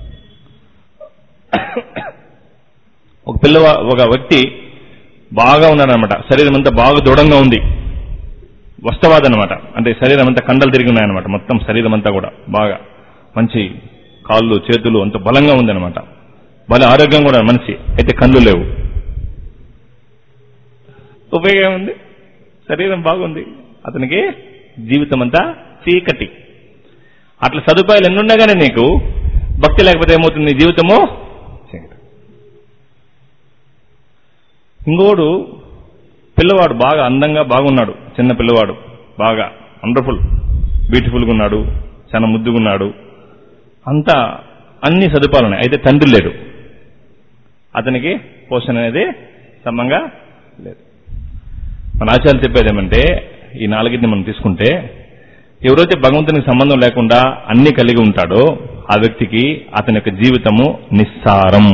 ఒక పిల్లవా ఒక వ్యక్తి బాగా ఉన్నాడనమాట శరీరం అంతా బాగా దృఢంగా ఉంది వస్తవాదనమాట అంటే శరీరం అంతా కండలు తిరిగి ఉన్నాయన్నమాట మొత్తం శరీరం అంతా కూడా బాగా మంచి కాళ్ళు చేతులు అంత బలంగా ఉందన్నమాట బల ఆరోగ్యం కూడా మనిషి అయితే కళ్ళు లేవు ఉపయోగం ఉంది శరీరం బాగుంది అతనికి జీవితం అంతా చీకటి అట్లా సదుపాయాలు ఎన్నుండగానే నీకు భక్తి లేకపోతే ఏమవుతుంది నీ జీవితము చీకటి ఇంకోడు పిల్లవాడు బాగా అందంగా బాగున్నాడు చిన్న పిల్లవాడు బాగా వండర్ఫుల్ బ్యూటిఫుల్గా ఉన్నాడు చాలా ముద్దుగున్నాడు అంతా అన్ని సదుపాయాలు ఉన్నాయి అయితే తండ్రి లేడు అతనికి పోషణ అనేది సమంగా లేదు మన ఆచార్యులు చెప్పేది ఏమంటే ఈ నాలుగింటిని మనం తీసుకుంటే ఎవరైతే భగవంతునికి సంబంధం లేకుండా అన్ని కలిగి ఉంటాడో ఆ వ్యక్తికి అతని యొక్క జీవితము నిస్సారం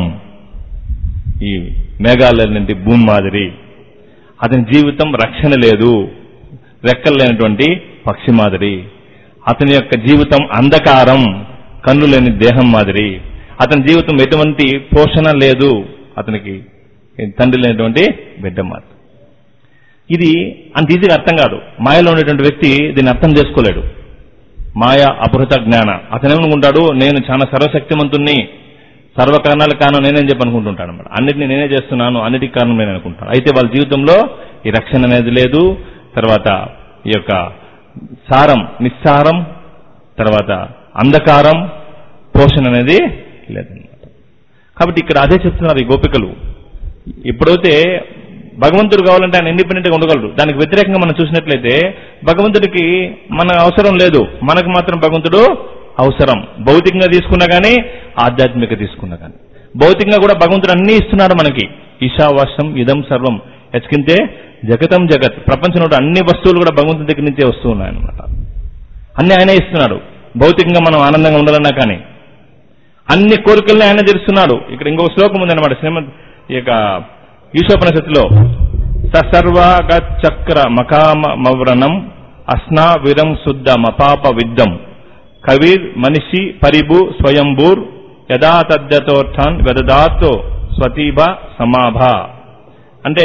ఈ మేఘాల నుండి భూమి మాదిరి అతని జీవితం రక్షణ లేదు రెక్కలు లేనటువంటి పక్షి మాదిరి అతని యొక్క జీవితం అంధకారం కన్ను లేని దేహం మాదిరి అతని జీవితం ఎటువంటి పోషణ లేదు అతనికి తండ్రి లేనటువంటి బిడ్డ మాదిరి ఇది అంత ఈజీగా అర్థం కాదు మాయలో ఉండేటువంటి వ్యక్తి దీన్ని అర్థం చేసుకోలేడు మాయ అపహృత జ్ఞాన అతను ఏమనుకుంటాడు నేను చాలా సర్వశక్తిమంతుణ్ణి సర్వకారణాల కారణం నేనేం చెప్పి అనుకుంటుంటాను అనమాట అన్నిటిని నేనే చేస్తున్నాను అన్నిటికి కారణం నేను అనుకుంటాను అయితే వాళ్ళ జీవితంలో ఈ రక్షణ అనేది లేదు తర్వాత ఈ యొక్క సారం నిస్సారం తర్వాత అంధకారం పోషణ అనేది లేదన్నమాట కాబట్టి ఇక్కడ అదే చెప్తున్నారు ఈ గోపికలు ఎప్పుడైతే భగవంతుడు కావాలంటే ఆయన ఇండిపెండెంట్గా ఉండగలడు దానికి వ్యతిరేకంగా మనం చూసినట్లయితే భగవంతుడికి మన అవసరం లేదు మనకు మాత్రం భగవంతుడు అవసరం భౌతికంగా తీసుకున్నా కానీ ఆధ్యాత్మిక తీసుకున్నా కానీ భౌతికంగా కూడా భగవంతుడు అన్ని ఇస్తున్నాడు మనకి ఈశావాసం ఇదం సర్వం హెచ్కింతే జగతం జగత్ ప్రపంచంలో అన్ని వస్తువులు కూడా భగవంతుడి దగ్గర నుంచే వస్తూ ఉన్నాయన్నమాట అన్ని ఆయనే ఇస్తున్నాడు భౌతికంగా మనం ఆనందంగా ఉండాలన్నా కానీ అన్ని కోరికల్ని ఆయన తీరుస్తున్నాడు ఇక్కడ ఇంకొక శ్లోకం ఉందన్నమాట శ్రీమద్ ఈ యొక్క ఈశోపనిషత్తులో ససర్వాగ చక్ర మకామ మవ్రణం అస్నా విరం శుద్ధ మపాప విద్దం కవిర్ మనిషి పరిభు స్వయంభూర్ యథా తద్యతోర్థాన్ వెదదాతో స్వతీభ సమాభ అంటే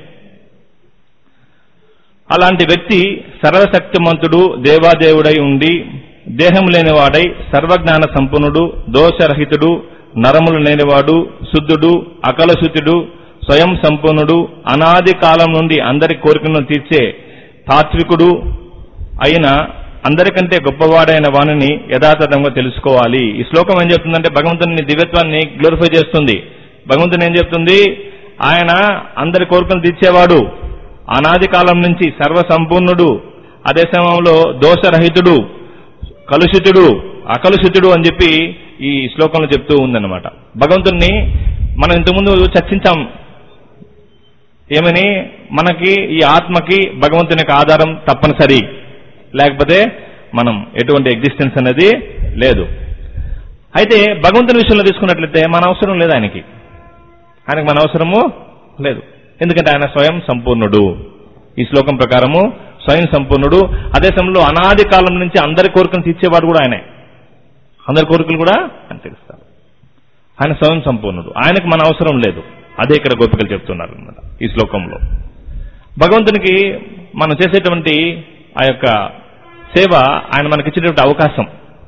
అలాంటి వ్యక్తి సర్వశక్తిమంతుడు దేవాదేవుడై ఉండి దేహం లేనివాడై సర్వజ్ఞాన సంపన్నుడు దోషరహితుడు నరములు లేనివాడు శుద్ధుడు అకలశుద్ధుడు స్వయం సంపన్నుడు అనాది కాలం నుండి అందరి కోరికలను తీర్చే తాత్వికుడు అయిన అందరికంటే గొప్పవాడైన వాణిని యథాతథంగా తెలుసుకోవాలి ఈ శ్లోకం ఏం చెప్తుందంటే భగవంతుని దివ్యత్వాన్ని గ్లోరిఫై చేస్తుంది భగవంతుని ఏం చెప్తుంది ఆయన అందరి కోరికలు తీర్చేవాడు అనాది కాలం నుంచి సర్వసంపూర్ణుడు అదే సమయంలో దోషరహితుడు కలుషితుడు అకలుషితుడు అని చెప్పి ఈ శ్లోకంలో చెప్తూ ఉందన్నమాట భగవంతుణ్ణి మనం ఇంతకుముందు చర్చించాం ఏమని మనకి ఈ ఆత్మకి భగవంతుని యొక్క ఆధారం తప్పనిసరి లేకపోతే మనం ఎటువంటి ఎగ్జిస్టెన్స్ అనేది లేదు అయితే భగవంతుని విషయంలో తీసుకున్నట్లయితే మన అవసరం లేదు ఆయనకి ఆయనకు మన అవసరము లేదు ఎందుకంటే ఆయన స్వయం సంపూర్ణుడు ఈ శ్లోకం ప్రకారము స్వయం సంపూర్ణుడు అదే సమయంలో అనాది కాలం నుంచి అందరి కోరికలు తీర్చేవాడు కూడా ఆయనే అందరి కోరికలు కూడా ఆయన తీరుస్తారు ఆయన స్వయం సంపూర్ణుడు ఆయనకు మన అవసరం లేదు అదే ఇక్కడ గోపికలు చెప్తున్నారు అనమాట ఈ శ్లోకంలో భగవంతునికి మనం చేసేటువంటి ఆ యొక్క సేవ ఆయన మనకి ఇచ్చేటువంటి అవకాశం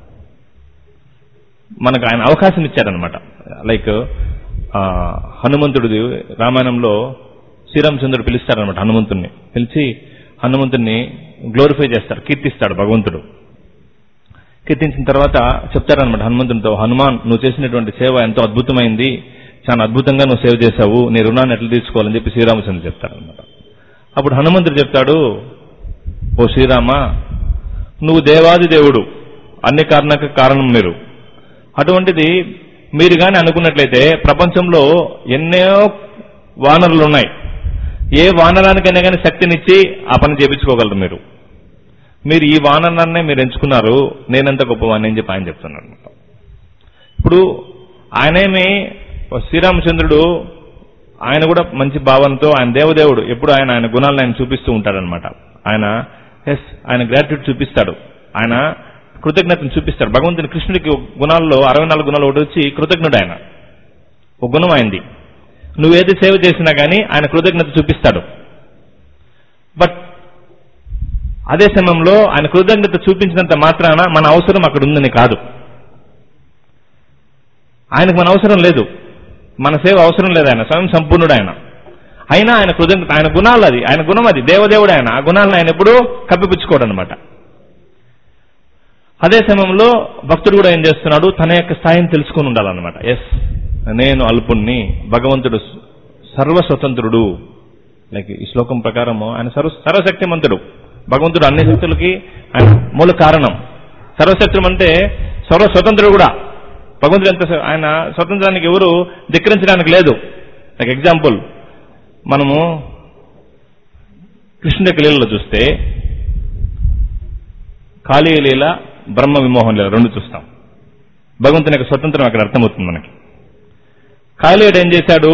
మనకు ఆయన అవకాశం ఇచ్చారనమాట లైక్ ఆ, హనుమంతుడిది రామాయణంలో శ్రీరామచంద్రుడు పిలుస్తారనమాట హనుమంతుడిని పిలిచి హనుమంతుడిని గ్లోరిఫై చేస్తారు కీర్తిస్తాడు భగవంతుడు కీర్తించిన తర్వాత చెప్తారనమాట హనుమంతునితో హనుమాన్ నువ్వు చేసినటువంటి సేవ ఎంతో అద్భుతమైంది చాలా అద్భుతంగా నువ్వు సేవ చేశావు నీ రుణాన్ని ఎట్లా తీసుకోవాలని చెప్పి శ్రీరామచంద్రుడు చెప్తారనమాట అప్పుడు హనుమంతుడు చెప్తాడు ఓ శ్రీరామ నువ్వు దేవాది దేవుడు అన్ని కారణాలకు కారణం మీరు అటువంటిది మీరు గాని అనుకున్నట్లయితే ప్రపంచంలో ఎన్నో వానరులు ఉన్నాయి ఏ వానరానికైనా కానీ శక్తినిచ్చి ఆ పని చేపించుకోగలరు మీరు మీరు ఈ వానరాన్నే మీరు ఎంచుకున్నారు నేనెంత గొప్పవాణ్ణి అని చెప్పి ఆయన చెప్తున్నాడు అనమాట ఇప్పుడు ఆయనేమి శ్రీరామచంద్రుడు ఆయన కూడా మంచి భావనతో ఆయన దేవదేవుడు ఎప్పుడు ఆయన ఆయన గుణాలను ఆయన చూపిస్తూ ఉంటాడనమాట ఆయన ఎస్ ఆయన గ్రాట్యూడ్ చూపిస్తాడు ఆయన కృతజ్ఞతను చూపిస్తాడు భగవంతుని కృష్ణుడికి గుణాల్లో అరవై నాలుగు గుణాలు ఒకటి వచ్చి కృతజ్ఞుడు ఆయన ఒక గుణం అయింది నువ్వేది సేవ చేసినా కానీ ఆయన కృతజ్ఞత చూపిస్తాడు బట్ అదే సమయంలో ఆయన కృతజ్ఞత చూపించినంత మాత్రాన మన అవసరం అక్కడ ఉందని కాదు ఆయనకు మన అవసరం లేదు మన సేవ అవసరం లేదు ఆయన స్వయం సంపూర్ణుడు ఆయన అయినా ఆయన కృతజ్ఞత ఆయన గుణాలు అది ఆయన గుణం అది దేవదేవుడు ఆయన ఆ గుణాలను ఆయన ఎప్పుడూ కప్పిపుచ్చుకోడు అనమాట అదే సమయంలో భక్తుడు కూడా ఏం చేస్తున్నాడు తన యొక్క స్థాయిని తెలుసుకుని ఉండాలన్నమాట ఎస్ నేను అల్పుణ్ణి భగవంతుడు సర్వస్వతంత్రుడు లైక్ ఈ శ్లోకం ప్రకారము ఆయన సర్వ సర్వశక్తిమంతుడు భగవంతుడు అన్ని శక్తులకి ఆయన మూల కారణం సర్వశక్తులం అంటే సర్వస్వతంత్రుడు కూడా భగవంతుడు ఎంత స- ఆయన స్వతంత్రానికి ఎవరు ధిక్కరించడానికి లేదు లైక్ ఎగ్జాంపుల్ మనము కృష్ణుడి యొక్క లీలలో చూస్తే కాళీ లీల బ్రహ్మ విమోహం లీల రెండు చూస్తాం భగవంతుని యొక్క స్వతంత్రం అక్కడ అర్థమవుతుంది మనకి కాళీయుడు ఏం చేశాడు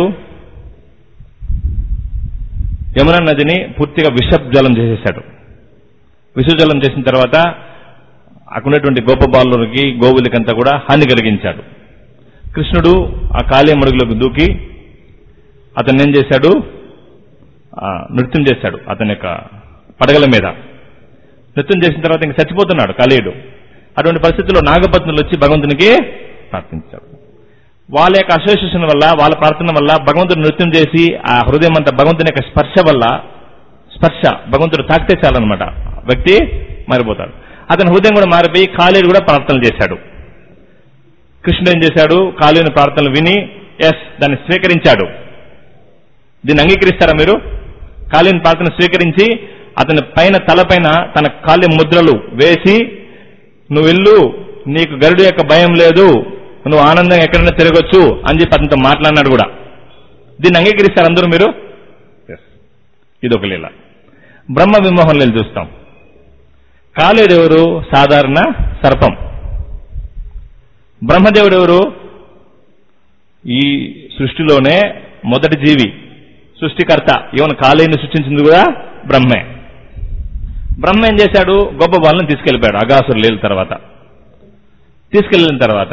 యమునా నదిని పూర్తిగా విషజలం చేసేశాడు విషజలం చేసిన తర్వాత అక్కడ ఉన్నటువంటి గోప బాలులకి గోవులకంతా కూడా హాని కలిగించాడు కృష్ణుడు ఆ కాళీ మడుగులోకి దూకి అతన్ని ఏం చేశాడు ఆ, నృత్యం చేశాడు అతని యొక్క పడగల మీద నృత్యం చేసిన తర్వాత ఇంక చచ్చిపోతున్నాడు కాళీయుడు అటువంటి పరిస్థితుల్లో నాగపత్నులు వచ్చి భగవంతునికి ప్రార్థించాడు వాళ్ళ యొక్క అసోసియేషన్ వల్ల వాళ్ళ ప్రార్థన వల్ల భగవంతుడు నృత్యం చేసి ఆ హృదయం అంతా భగవంతుని యొక్క స్పర్శ వల్ల స్పర్శ భగవంతుడు తాకితే చాలన్నమాట వ్యక్తి మారిపోతాడు అతని హృదయం కూడా మారిపోయి కాళీయుడు కూడా ప్రార్థనలు చేశాడు కృష్ణుడు ఏం చేశాడు కాళీయుని ప్రార్థనలు విని ఎస్ దాన్ని స్వీకరించాడు దీన్ని అంగీకరిస్తారా మీరు కాళీని ప్రార్థన స్వీకరించి అతని పైన తలపైన తన కాళీ ముద్రలు వేసి నువ్వు వెళ్ళు నీకు గరుడు యొక్క భయం లేదు నువ్వు ఆనందంగా ఎక్కడైనా తిరగొచ్చు అని చెప్పి అతనితో మాట్లాడినాడు కూడా దీన్ని అంగీకరిస్తారు అందరూ మీరు ఇది ఒక లీల బ్రహ్మ విమోహం లీల చూస్తాం కాళీయుడు ఎవరు సాధారణ సర్పం బ్రహ్మదేవుడు ఎవరు ఈ సృష్టిలోనే మొదటి జీవి సృష్టికర్త ఈవెన్ కాళీని సృష్టించింది కూడా బ్రహ్మే బ్రహ్మ ఏం చేశాడు గొప్ప బాలను తీసుకెళ్లిపోయాడు అగాసురు లేని తర్వాత తీసుకెళ్లిన తర్వాత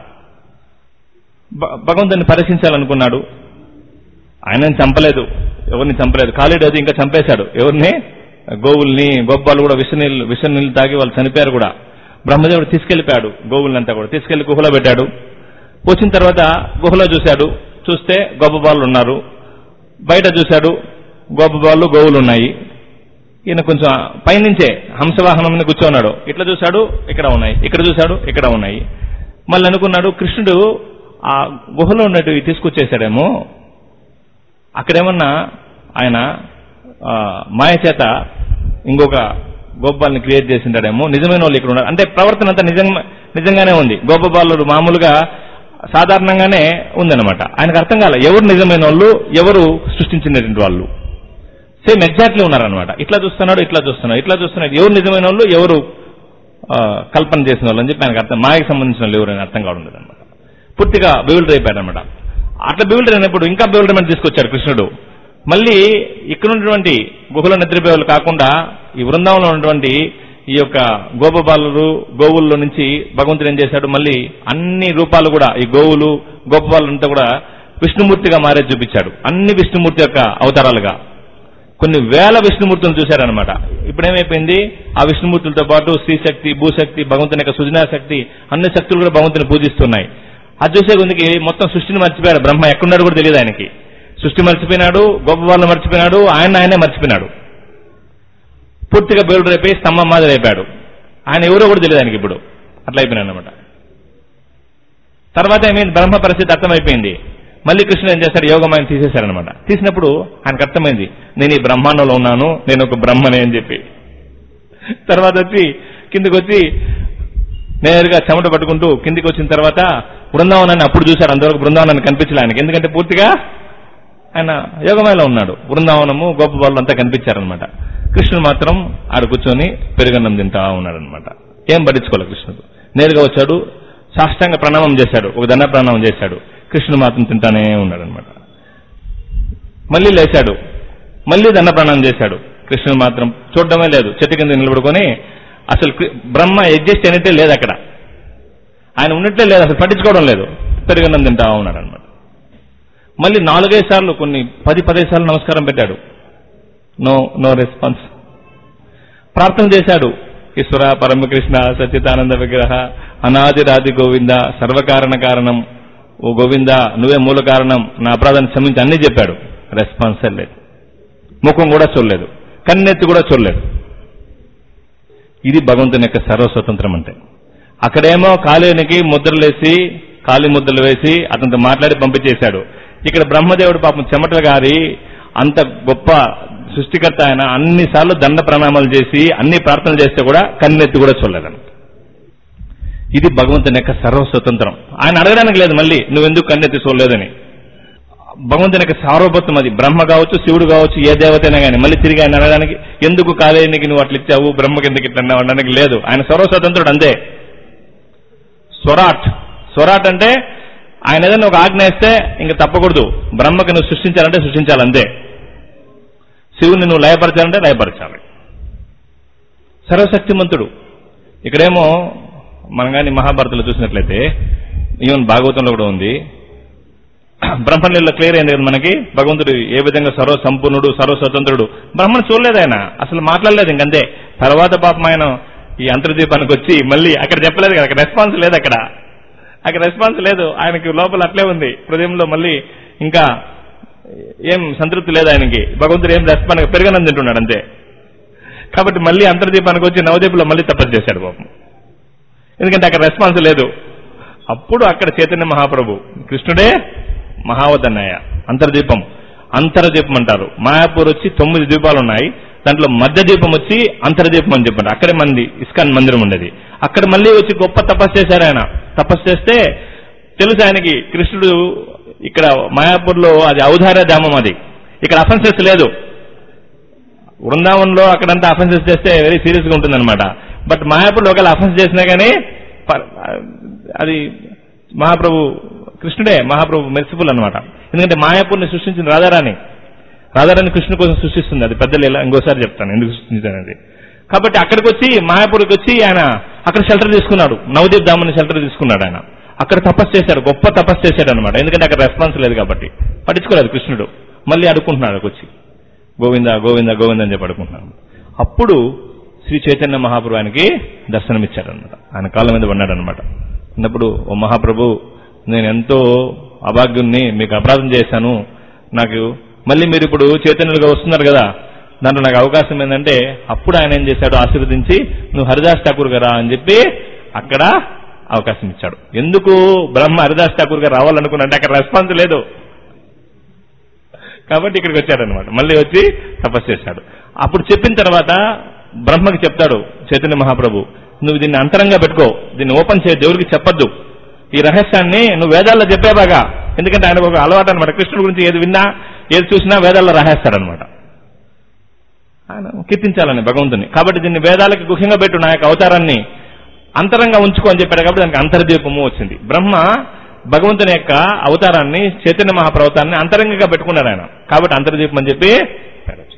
భ- భగవంతుని పరీక్షించాలనుకున్నాడు ఆయనని చంపలేదు ఎవరిని చంపలేదు కాళీడు అది ఇంకా చంపేశాడు ఎవరిని గోవుల్ని గొప్పాలు కూడా విష నీళ్ళు విష నీళ్ళు తాగి వాళ్ళు చనిపోయారు కూడా బ్రహ్మదేవుడు తీసుకెళ్లిపోయాడు గోవుల్నంతా కూడా తీసుకెళ్లి గుహలో పెట్టాడు వచ్చిన తర్వాత గుహలో చూశాడు చూస్తే గొప్పబాలు ఉన్నారు బయట చూశాడు గొప్పబాలు గోవులు ఉన్నాయి ఈయన కొంచెం పైనుంచే హంసవాహనం మీద కూర్చోన్నాడు ఇట్లా చూశాడు ఇక్కడ ఉన్నాయి ఇక్కడ చూశాడు ఇక్కడ ఉన్నాయి మళ్ళీ అనుకున్నాడు కృష్ణుడు ఆ గుహలో ఉన్నట్టు తీసుకొచ్చేసాడేమో అక్కడేమన్నా ఆయన ఆ, మాయ చేత ఇంకొక గోపాల్ని క్రియేట్ చేసింటాడేమో నిజమైన వాళ్ళు ఇక్కడ ఉన్నారు అంటే ప్రవర్తన అంతా నిజంగా నిజంగానే ఉంది గోపబాలుడు మామూలుగా సాధారణంగానే ఉందన్నమాట ఆయనకు అర్థం కాలే ఎవరు నిజమైన వాళ్ళు ఎవరు సృష్టించినటువంటి వాళ్ళు సేమ్ ఎగ్జాక్ట్లీ ఉన్నారనమాట ఇట్లా చూస్తున్నాడు ఇట్లా చూస్తున్నాడు ఇట్లా చూస్తున్నాడు ఎవరు నిజమైన వాళ్ళు ఎవరు ఆ, కల్పన చేసిన వాళ్ళు అని చెప్పి ఆయనకు అర్థం మాయకు సంబంధించిన వాళ్ళు ఎవరు అని అర్థం కావడం లేదనమాట పూర్తిగా బెవిల్డర్ అయిపోయాడు అనమాట అట్లా బెవిల్డర్ అయినప్పుడు ఇంకా బెవిల్డర్మెంట్ తీసుకొచ్చాడు కృష్ణుడు మళ్ళీ ఇక్కడ ఉన్నటువంటి గుహలో నిద్రపోయేవాళ్ళు కాకుండా ఈ బృందావనంలో ఉన్నటువంటి ఈ యొక్క గోపబాలురు గోవుల్లో నుంచి భగవంతుడు ఏం చేశాడు మళ్ళీ అన్ని రూపాలు కూడా ఈ గోవులు గోపబాలుంతా కూడా విష్ణుమూర్తిగా మారే చూపించాడు అన్ని విష్ణుమూర్తి యొక్క అవతారాలుగా కొన్ని వేల విష్ణుమూర్తులను చూశారనమాట ఇప్పుడు ఏమైపోయింది ఆ విష్ణుమూర్తులతో పాటు శ్రీశక్తి భూశక్తి భగవంతుని యొక్క సుజనా శక్తి అన్ని శక్తులు కూడా భగవంతుని పూజిస్తున్నాయి అది చూసే కొందికి మొత్తం సృష్టిని మర్చిపోయాడు బ్రహ్మ ఎక్కడున్నాడు కూడా తెలియదు ఆయనకి సృష్టి మర్చిపోయినాడు గొప్ప వాళ్ళు మర్చిపోయినాడు ఆయన ఆయనే మర్చిపోయినాడు పూర్తిగా బేలుడు రేపి స్తంభం మాదిరి అయిపోయాడు ఆయన ఎవరో కూడా తెలియదు ఆయనకి ఇప్పుడు అట్లా అయిపోయినాడు అనమాట తర్వాత ఏమైంది బ్రహ్మ పరిస్థితి అర్థమైపోయింది మళ్ళీ కృష్ణుడు ఏం చేశాడు యోగమాయని తీసేశారనమాట తీసినప్పుడు ఆయనకు అర్థమైంది నేను ఈ బ్రహ్మాండంలో ఉన్నాను నేను ఒక బ్రహ్మనే అని చెప్పి తర్వాత వచ్చి కిందికి వచ్చి నేరుగా చెమట పట్టుకుంటూ కిందికి వచ్చిన తర్వాత బృందావనాన్ని అప్పుడు చూశాడు అంతవరకు బృందావనాన్ని కనిపించలే ఆయనకి ఎందుకంటే పూర్తిగా ఆయన యోగమయంలో ఉన్నాడు బృందావనము గొప్ప వాళ్ళు అంతా కనిపించారనమాట కృష్ణుడు మాత్రం ఆడ కూర్చొని పెరుగన్నం తింటా ఉన్నాడనమాట ఏం పట్టించుకోలేదు కృష్ణుడు నేరుగా వచ్చాడు సాష్టాంగ ప్రణామం చేశాడు ఒక దండ ప్రణామం చేశాడు కృష్ణుడు మాత్రం తింటానే ఉన్నాడనమాట మళ్ళీ లేచాడు మళ్ళీ దండ ప్రణామం చేశాడు కృష్ణుడు మాత్రం చూడడమే లేదు చెట్టు కింద నిలబడుకొని అసలు కృ- బ్రహ్మ ఎగ్జిస్ట్ అయినట్టే లేదు అక్కడ ఆయన ఉన్నట్లే లేదు అసలు పట్టించుకోవడం లేదు పెరుగన్నం తింటా ఉన్నాడు అనమాట మళ్ళీ నాలుగైదు సార్లు కొన్ని పది పదిహేను సార్లు నమస్కారం పెట్టాడు నో నో రెస్పాన్స్ ప్రార్థన చేశాడు ఈశ్వర పరమకృష్ణ సచ్చిదానంద విగ్రహ అనాది రాది గోవింద సర్వకారణ కారణం ఓ గోవింద నువ్వే మూల కారణం నా అపరాధాన్ని క్షమించి అన్ని చెప్పాడు రెస్పాన్స్ లేదు ముఖం కూడా చూడలేదు కన్నెత్తి కూడా చూడలేదు ఇది భగవంతుని యొక్క సర్వస్వతంత్రం అంటే అక్కడేమో కాళీనికి ముద్రలేసి కాళీ ముద్రలు వేసి అతనితో మాట్లాడి పంపించేశాడు ఇక్కడ బ్రహ్మదేవుడు పాపం చెమటలు గారి అంత గొప్ప సృష్టికర్త ఆయన అన్నిసార్లు దండ ప్రణామాలు చేసి అన్ని ప్రార్థనలు చేస్తే కూడా కన్నెత్తి కూడా చూడలేదన్నమాట ఇది భగవంతుని యొక్క సర్వస్వతంత్రం ఆయన అడగడానికి లేదు మళ్ళీ నువ్వెందుకు కన్నెత్తి చూడలేదని భగవంతుని యొక్క సార్వభౌత్వం అది బ్రహ్మ కావచ్చు శివుడు కావచ్చు ఏ దేవతైనా కానీ మళ్ళీ తిరిగి ఆయన అనడానికి ఎందుకు కాలేనికి నువ్వు అట్లా ఇచ్చావు బ్రహ్మకి ఎందుకు ఇట్లా అన్నావు అనడానికి లేదు ఆయన సర్వస్వతంత్రుడు అంతే స్వరాట్ స్వరాట్ అంటే ఆయన ఏదైనా ఒక ఆజ్ఞ ఇస్తే ఇంక తప్పకూడదు బ్రహ్మకి నువ్వు సృష్టించాలంటే సృష్టించాలి అంతే శివుని నువ్వు లయపరచాలంటే లయపరచాలి సర్వశక్తిమంతుడు ఇక్కడేమో మనం కానీ మహాభారతంలో చూసినట్లయితే ఈవెన్ భాగవతంలో కూడా ఉంది బ్రహ్మలీలలో క్లియర్ అయింది కదా మనకి భగవంతుడు ఏ విధంగా సర్వ సంపూర్ణుడు సర్వ స్వతంత్రుడు బ్రహ్మను చూడలేదు ఆయన అసలు మాట్లాడలేదు ఇంకంతే తర్వాత పాపం ఆయన ఈ అంతర్దీపానికి వచ్చి మళ్ళీ అక్కడ చెప్పలేదు కదా అక్కడ రెస్పాన్స్ లేదు అక్కడ అక్కడ రెస్పాన్స్ లేదు ఆయనకి లోపల అట్లే ఉంది హృదయంలో మళ్ళీ ఇంకా ఏం సంతృప్తి లేదు ఆయనకి భగవంతుడు ఏం రెస్పాన్స్ పెరగనని తింటున్నాడు అంతే కాబట్టి మళ్ళీ అంతర్దీపానికి వచ్చి నవదీపులో మళ్ళీ తపస్సు చేశాడు పాపం ఎందుకంటే అక్కడ రెస్పాన్స్ లేదు అప్పుడు అక్కడ చైతన్య మహాప్రభు కృష్ణుడే మహావతన్నయ్య అంతర్దీపం అంతర్దీపం అంటారు మాయాపూర్ వచ్చి తొమ్మిది దీపాలు ఉన్నాయి దాంట్లో మధ్య దీపం వచ్చి అంతర్దీపం అని చెప్పండి అక్కడే మంది ఇస్కాన్ మందిరం ఉండేది అక్కడ మళ్ళీ వచ్చి గొప్ప తపస్సు చేశారు ఆయన తపస్సు చేస్తే తెలుసు ఆయనకి కృష్ణుడు ఇక్కడ మాయాపూర్లో అది ఔదార్య ధామం అది ఇక్కడ అఫెన్సెస్ లేదు బృందావనంలో అక్కడంతా అఫెన్సెస్ చేస్తే వెరీ సీరియస్ గా ఉంటుందన్నమాట బట్ మాయాపూర్లో ఒకవేళ అఫెన్స్ చేసినా కానీ ప- అది మహాప్రభు కృష్ణుడే మహాప్రభు మెర్సిఫుల్ అన్నమాట ఎందుకంటే మాయాపూర్ని సృష్టించిన రాధారాణి రాధారాణి కృష్ణుని కోసం సృష్టిస్తుంది అది పెద్దలు ఇలా ఇంకోసారి చెప్తాను ఎందుకు సృష్టించానది కాబట్టి అక్కడికి వచ్చి మాయాపూర్కి వచ్చి ఆయన అక్కడ షెల్టర్ తీసుకున్నాడు నవదీప్ ధామని షెల్టర్ తీసుకున్నాడు ఆయన అక్కడ తపస్సు చేశాడు గొప్ప తపస్సు చేశాడు అనమాట ఎందుకంటే అక్కడ రెస్పాన్స్ లేదు కాబట్టి పట్టించుకోలేదు కృష్ణుడు మళ్ళీ అడుక్కుంటున్నాడు అక్కడికి వచ్చి గోవింద గోవింద గోవింద అని చెప్పి అడుగుతున్నాను అప్పుడు శ్రీ చైతన్య మహాప్రభు ఆయనకి దర్శనమిచ్చారనమాట ఆయన కాళ్ళ మీద పడ్డాడనమాట అన్నప్పుడు ఓ మహాప్రభు నేను ఎంతో అభాగ్యుణ్ణి మీకు అపరాధం చేశాను నాకు మళ్ళీ మీరు ఇప్పుడు చైతన్యులుగా వస్తున్నారు కదా దాంట్లో నాకు అవకాశం ఏంటంటే అప్పుడు ఆయన ఏం చేశాడు ఆశీర్వదించి నువ్వు హరిదాస్ ఠాకూర్ గారా అని చెప్పి అక్కడ అవకాశం ఇచ్చాడు ఎందుకు బ్రహ్మ హరిదాస్ ఠాకూర్ గారు రావాలనుకున్నంటే అక్కడ రెస్పాన్స్ లేదు కాబట్టి ఇక్కడికి వచ్చాడనమాట మళ్ళీ వచ్చి తపస్సు చేశాడు అప్పుడు చెప్పిన తర్వాత బ్రహ్మకి చెప్తాడు చైతన్య మహాప్రభు నువ్వు దీన్ని అంతరంగా పెట్టుకో దీన్ని ఓపెన్ చేయ దేవుడికి చెప్పొద్దు ఈ రహస్యాన్ని నువ్వు వేదాల్లో చెప్పేబాగా ఎందుకంటే ఆయన ఒక అలవాటు అనమాట కృష్ణుడి గురించి ఏది విన్నా ఏది చూసినా వేదాల్లో రాసేస్తాడనమాట ఆయన కీర్తించాలని భగవంతుని కాబట్టి దీన్ని వేదాలకి గుహ్యంగా పెట్టు నా యొక్క అవతారాన్ని అంతరంగా ఉంచుకో అని చెప్పాడు కాబట్టి దానికి అంతర్దీపము వచ్చింది బ్రహ్మ భగవంతుని యొక్క అవతారాన్ని చైతన్య మహాప్రవతాన్ని అంతరంగంగా పెట్టుకున్నాడు ఆయన కాబట్టి అంతర్దీపం అని చెప్పి పేరు వచ్చింది.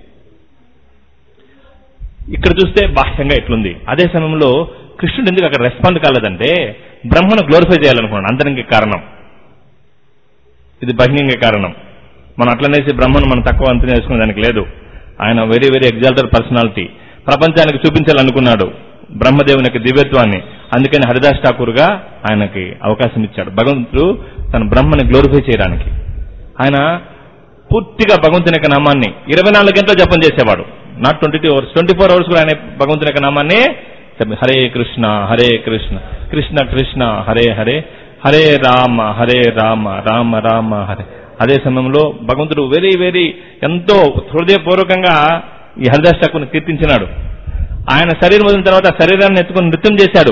ఇక్కడ చూస్తే బాహ్యంగా ఎట్లుంది అదే సమయంలో కృష్ణుడు ఎందుకు అక్కడ రెస్పాండ్ కాలేదంటే బ్రహ్మను గ్లోరిఫై చేయాలనుకున్నాడు అంతరంగ కారణం ఇది బహిరంగ కారణం మనం అట్లనేసి బ్రహ్మను మనం తక్కువ అంచనా చేసుకునే దానికి లేదు ఆయన వెరీ వెరీ ఎగ్జాల్టెడ్ పర్సనాలిటీ ప్రపంచానికి చూపించాలనుకున్నాడు బ్రహ్మదేవుని యొక్క దివ్యత్వాన్ని అందుకని హరిదాస్ ఠాకూర్గా ఆయనకి అవకాశం ఇచ్చాడు భగవంతుడు తన బ్రహ్మని గ్లోరిఫై చేయడానికి ఆయన పూర్తిగా భగవంతుని యొక్క నామాన్ని ఇరవై నాలుగు గంటలు జపం చేసేవాడు not twenty two hours twenty four hours కూడా ఆయన భగవంతుని యొక్క నామాన్ని చెప్పి హరే కృష్ణ హరే కృష్ణ కృష్ణ కృష్ణ హరే హరే హరే రామ హరే రామ రామ రామ హరే అదే సమయంలో భగవంతుడు వెరీ వెరీ ఎంతో హృదయపూర్వకంగా ఈ హరిదాస్ ఠాకూర్ని కీర్తించినాడు ఆయన శరీరం వదిలిన తర్వాత శరీరాన్ని ఎత్తుకుని నృత్యం చేశాడు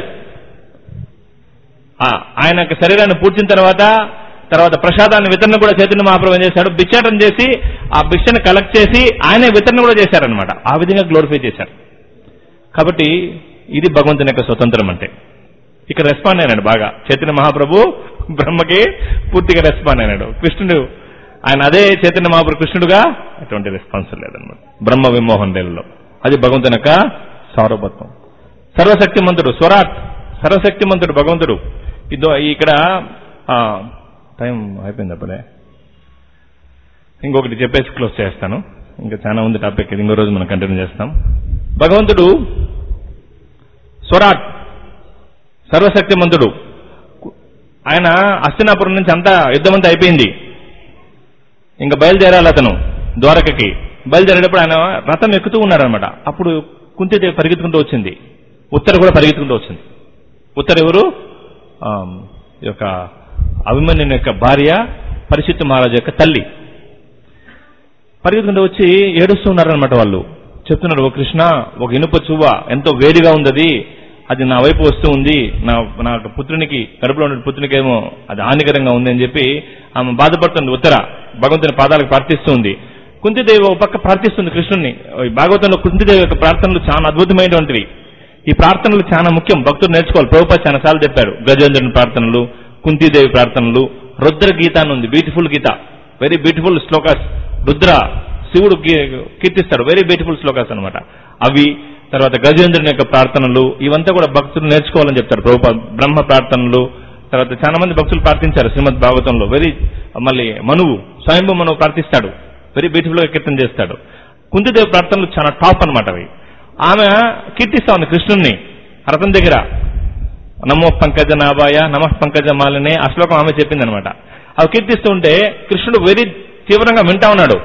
ఆ, ఆయన యొక్క శరీరాన్ని పూడ్చిన తర్వాత తర్వాత ప్రసాదాన్ని వితరణ కూడా చైతన్య మహాప్రభు ఏం చేశాడు భిక్షాటం చేసి ఆ భిక్షను కలెక్ట్ చేసి ఆయనే వితరణ కూడా చేశారనమాట ఆ విధంగా గ్లోరిఫై చేశారు కాబట్టి ఇది భగవంతుని యొక్క స్వతంత్రం అంటే ఇక్కడ రెస్పాండ్ అయినాడు బాగా చైతన్య మహాప్రభు బ్రహ్మకి పూర్తిగా రెస్పాండ్ అయినాడు కృష్ణుడు ఆయన అదే చైతన్య మహాప్రభు కృష్ణుడుగా ఎటువంటి రెస్పాన్స్ లేదనమాట బ్రహ్మ విమోహన్ లీలలో అది భగవంతుని యొక్క సార్వభత్వం సర్వశక్తిమంతుడు స్వరాట్ సర్వశక్తిమంతుడు భగవంతుడు ఇదో ఇక్కడ ఆ, టైం అయిపోయింది అప్పుడే ఇంకొకటి చెప్పేసి క్లోజ్ చేస్తాను ఇంకా చాలా ఉంది టాపిక్ ఇది ఇంకో రోజు మనం కంటిన్యూ చేస్తాం భగవంతుడు స్వరాట్ సర్వశక్తిమంతుడు ఆయన అస్తినాపురం నుంచి అంతా యుద్ధం అంతా అయిపోయింది ఇంకా బయలుదేరాలి అతను ద్వారకకి బయలుదేరేటప్పుడు ఆయన రథం ఎక్కుతూ ఉన్నారనమాట అప్పుడు కుంతిదేవి పరిగెత్తుకుంటూ వచ్చింది ఉత్తర కూడా పరిగెత్తుకుంటూ వచ్చింది ఉత్తర ఎవరు ఆ, ఈ యొక్క అభిమన్యుని యొక్క భార్య పరిశుద్ధ మహారాజు యొక్క తల్లి పరిగెత్తుకుంటూ వచ్చి ఏడుస్తూ ఉన్నారనమాట వాళ్ళు చెప్తున్నారు ఓ కృష్ణ ఒక ఇనుప చువ్వ ఎంతో వేడిగా ఉంది అది అది నా వైపు వస్తూ ఉంది నా నా యొక్క పుత్రునికి కడుపులో ఉన్న పుత్రునికి ఏమో అది హానికరంగా ఉంది అని చెప్పి ఆమె బాధపడుతుంది ఉత్తర భగవంతుని పాదాలకు ప్రార్థిస్తుంది కుంతిదేవి ఒక పక్క ప్రార్థిస్తుంది కృష్ణుని ఈ భాగవతంలో కుంతిదేవి యొక్క ప్రార్థనలు చాలా అద్భుతమైనటువంటివి ఈ ప్రార్థనలు చాలా ముఖ్యం భక్తులు నేర్చుకోవాలి ప్రభుపా చాలా సార్లు చెప్పారు గజేంద్రుని ప్రార్థనలు కుంతీదేవి ప్రార్థనలు రుద్ర గీత అని ఉంది beautiful Gita very beautiful shlokas Rudra శివుడు కీ- కీర్తిస్తాడు వెరీ బ్యూటిఫుల్ శ్లోకాస్ అన్నమాట అవి తర్వాత గజేంద్రుని యొక్క ప్రార్థనలు ఇవంతా కూడా భక్తులు నేర్చుకోవాలని చెప్తారు ప్రభుపా బ్రహ్మ ప్రార్థనలు తర్వాత చాలా మంది భక్తులు ప్రార్థించారు శ్రీమద్ భాగవతంలో వెరీ మళ్ళీ మనువు స్వయంభూ మనువు ప్రార్థిస్తాడు వెరీ బ్యూటిఫుల్ గా కీర్తన చేస్తాడు కుంతిదేవి ప్రార్థనలు చాలా టాప్ అన్నమాట అవి ఆమె కీర్తిస్తా ఉంది కృష్ణుణ్ణి రథం దగ్గర నమో పంకజ నాభాయ నమః పంకజ మాలినే ఆ శ్లోకం ఆమె చెప్పింది అనమాట అవి కీర్తిస్తూ ఉంటే కృష్ణుడు వెరీ తీవ్రంగా వింటా ఉన్నాడు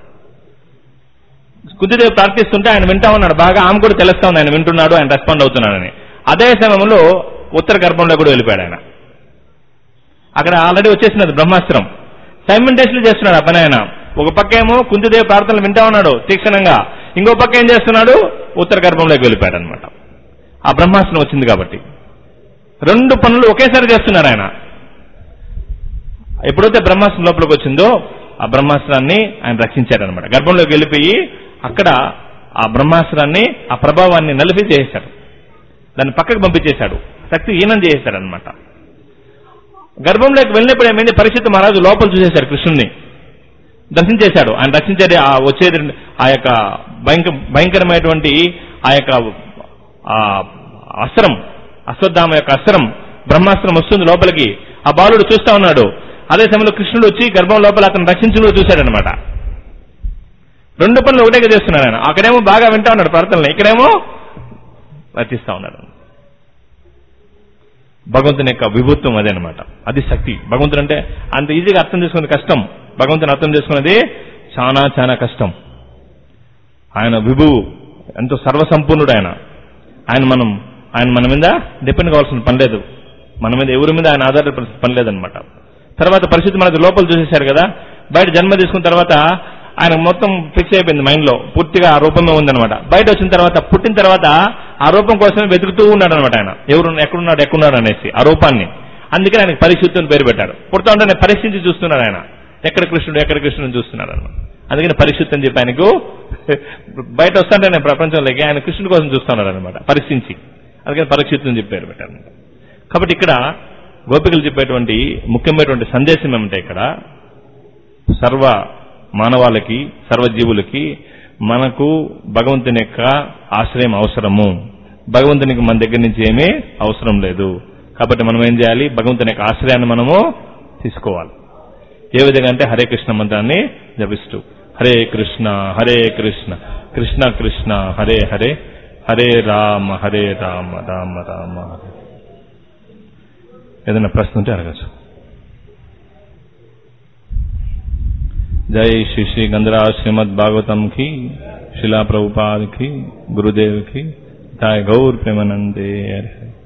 కుంతిదేవి ప్రార్థిస్తుంటే ఆయన వింటా ఉన్నాడు బాగా ఆమె కూడా తెలుస్తా ఉంది ఆయన వింటున్నాడు ఆయన రెస్పాండ్ అవుతున్నాడని అదే సమయంలో ఉత్తర గర్భంలో కూడా వెళ్ళిపోయాడు ఆయన అక్కడ ఆల్రెడీ వచ్చేసినది బ్రహ్మాస్త్రం సైమెంటేషన్ చేస్తున్నాడు ఆ పని ఆయన ఒక పక్క ఏమో కుంతిదేవి ప్రార్థనలు వింటా ఉన్నాడు తీక్షణంగా ఇంకో పక్క ఏం చేస్తున్నాడు ఉత్తర గర్భంలోకి వెళ్ళిపోయాడు అనమాట ఆ బ్రహ్మాస్త్రం వచ్చింది కాబట్టి రెండు పనులు ఒకేసారి చేస్తున్నాడు ఆయన ఎప్పుడైతే బ్రహ్మాస్త్రం లోపలికి వచ్చిందో ఆ బ్రహ్మాస్త్రాన్ని ఆయన రక్షించాడనమాట గర్భంలోకి వెళ్ళిపోయి అక్కడ ఆ బ్రహ్మాస్త్రాన్ని ఆ ప్రభావాన్ని నలిపి చేసేశాడు దాన్ని పక్కకు పంపించేశాడు శక్తి హీనం చేసేశాడు అనమాట గర్భంలోకి వెళ్ళినప్పుడు ఏమైంది పరిస్థితి మహారాజు లోపల చూసేశాడు కృష్ణుణ్ణి దర్శించేశాడు ఆయన రక్షించేది ఆ వచ్చేది ఆ యొక్క భయంకర భయంకరమైనటువంటి ఆ యొక్క ఆ అస్త్రం అశ్వత్థామ యొక్క అస్త్రం బ్రహ్మాస్త్రం వస్తుంది లోపలికి ఆ బాలుడు చూస్తా ఉన్నాడు అదే సమయంలో కృష్ణుడు వచ్చి గర్భం లోపల అతను రక్షించుకుంటూ చూశాడనమాట రెండు పనులు ఒకటే చేస్తున్నాడు ఆయన అక్కడేమో బాగా వింటా ఉన్నాడు ప్రార్థనలు ఇక్కడేమో రచిస్తా ఉన్నాడు భగవంతుని యొక్క విభుత్వం అదేనమాట అది శక్తి భగవంతుడు అంటే అంత ఈజీగా అర్థం చేసుకునేది కష్టం భగవంతుని అర్థం చేసుకునేది చాలా చాలా కష్టం ఆయన విభువు ఎంతో సర్వసంపూర్ణుడు ఆయన ఆయన మనం ఆయన మన మీద డిపెండ్ కావాల్సిన పని లేదు మన మీద ఎవరి మీద ఆయన ఆధారపడాల్సిన పని లేదనమాట తర్వాత పరిస్థితి మనకు లోపల చూసేశాడు కదా బయట జన్మ తీసుకున్న తర్వాత ఆయన మొత్తం ఫిక్స్ అయిపోయింది మైండ్ లో పూర్తిగా ఆ రూపమే ఉందన్నమాట బయట వచ్చిన తర్వాత పుట్టిన తర్వాత ఆ రూపం కోసమే వెతుకుతూ ఉన్నాడు అనమాట ఆయన ఎవరు ఎక్కడున్నాడు ఎక్కడున్నాడు అనేసి ఆ రూపాన్ని అందుకే ఆయనకి పరిశుద్ధుని పేరు పెట్టాడు పుడతా ఉంటే ఆయన పరీక్షించి చూస్తున్నాడు ఆయన ఎక్కడ కృష్ణుడు ఎక్కడ కృష్ణుడు చూస్తున్నాడు అనమాట అందుకని పరిశుద్ధి అని చెప్పి ఆయనకు బయట వస్తాంటే ఆయన ప్రపంచంలోకి ఆయన కృష్ణుడి కోసం చూస్తున్నాడు అనమాట పరీక్షించి అందుకని పరీక్షిత్తు అని చెప్పి పేరు పెట్టారు అనమాట కాబట్టి ఇక్కడ గోపికలు చెప్పేటువంటి ముఖ్యమైనటువంటి సందేశం ఏమంటే ఇక్కడ సర్వ మానవాళికి సర్వజీవులకి మనకు భగవంతుని యొక్క ఆశ్రయం అవసరము భగవంతునికి మన దగ్గర నుంచి ఏమీ అవసరం లేదు కాబట్టి మనం ఏం చేయాలి భగవంతుని యొక్క ఆశ్రయాన్ని మనము తీసుకోవాలి ఏ విధంగా అంటే హరే కృష్ణ మంత్రాన్ని జపిస్తూ హరే కృష్ణ హరే కృష్ణ కృష్ణ కృష్ణ హరే హరే హరే రామ హరే రామ రామ రామ హరే ఏదైనా ప్రశ్న ఉంటే అడగచ్చు जय श्री श्री गंधराज श्रीमद भागवतम की शिला प्रभुपाद की गुरुदेव की जय गौर प्रेमानंदे हरे हरे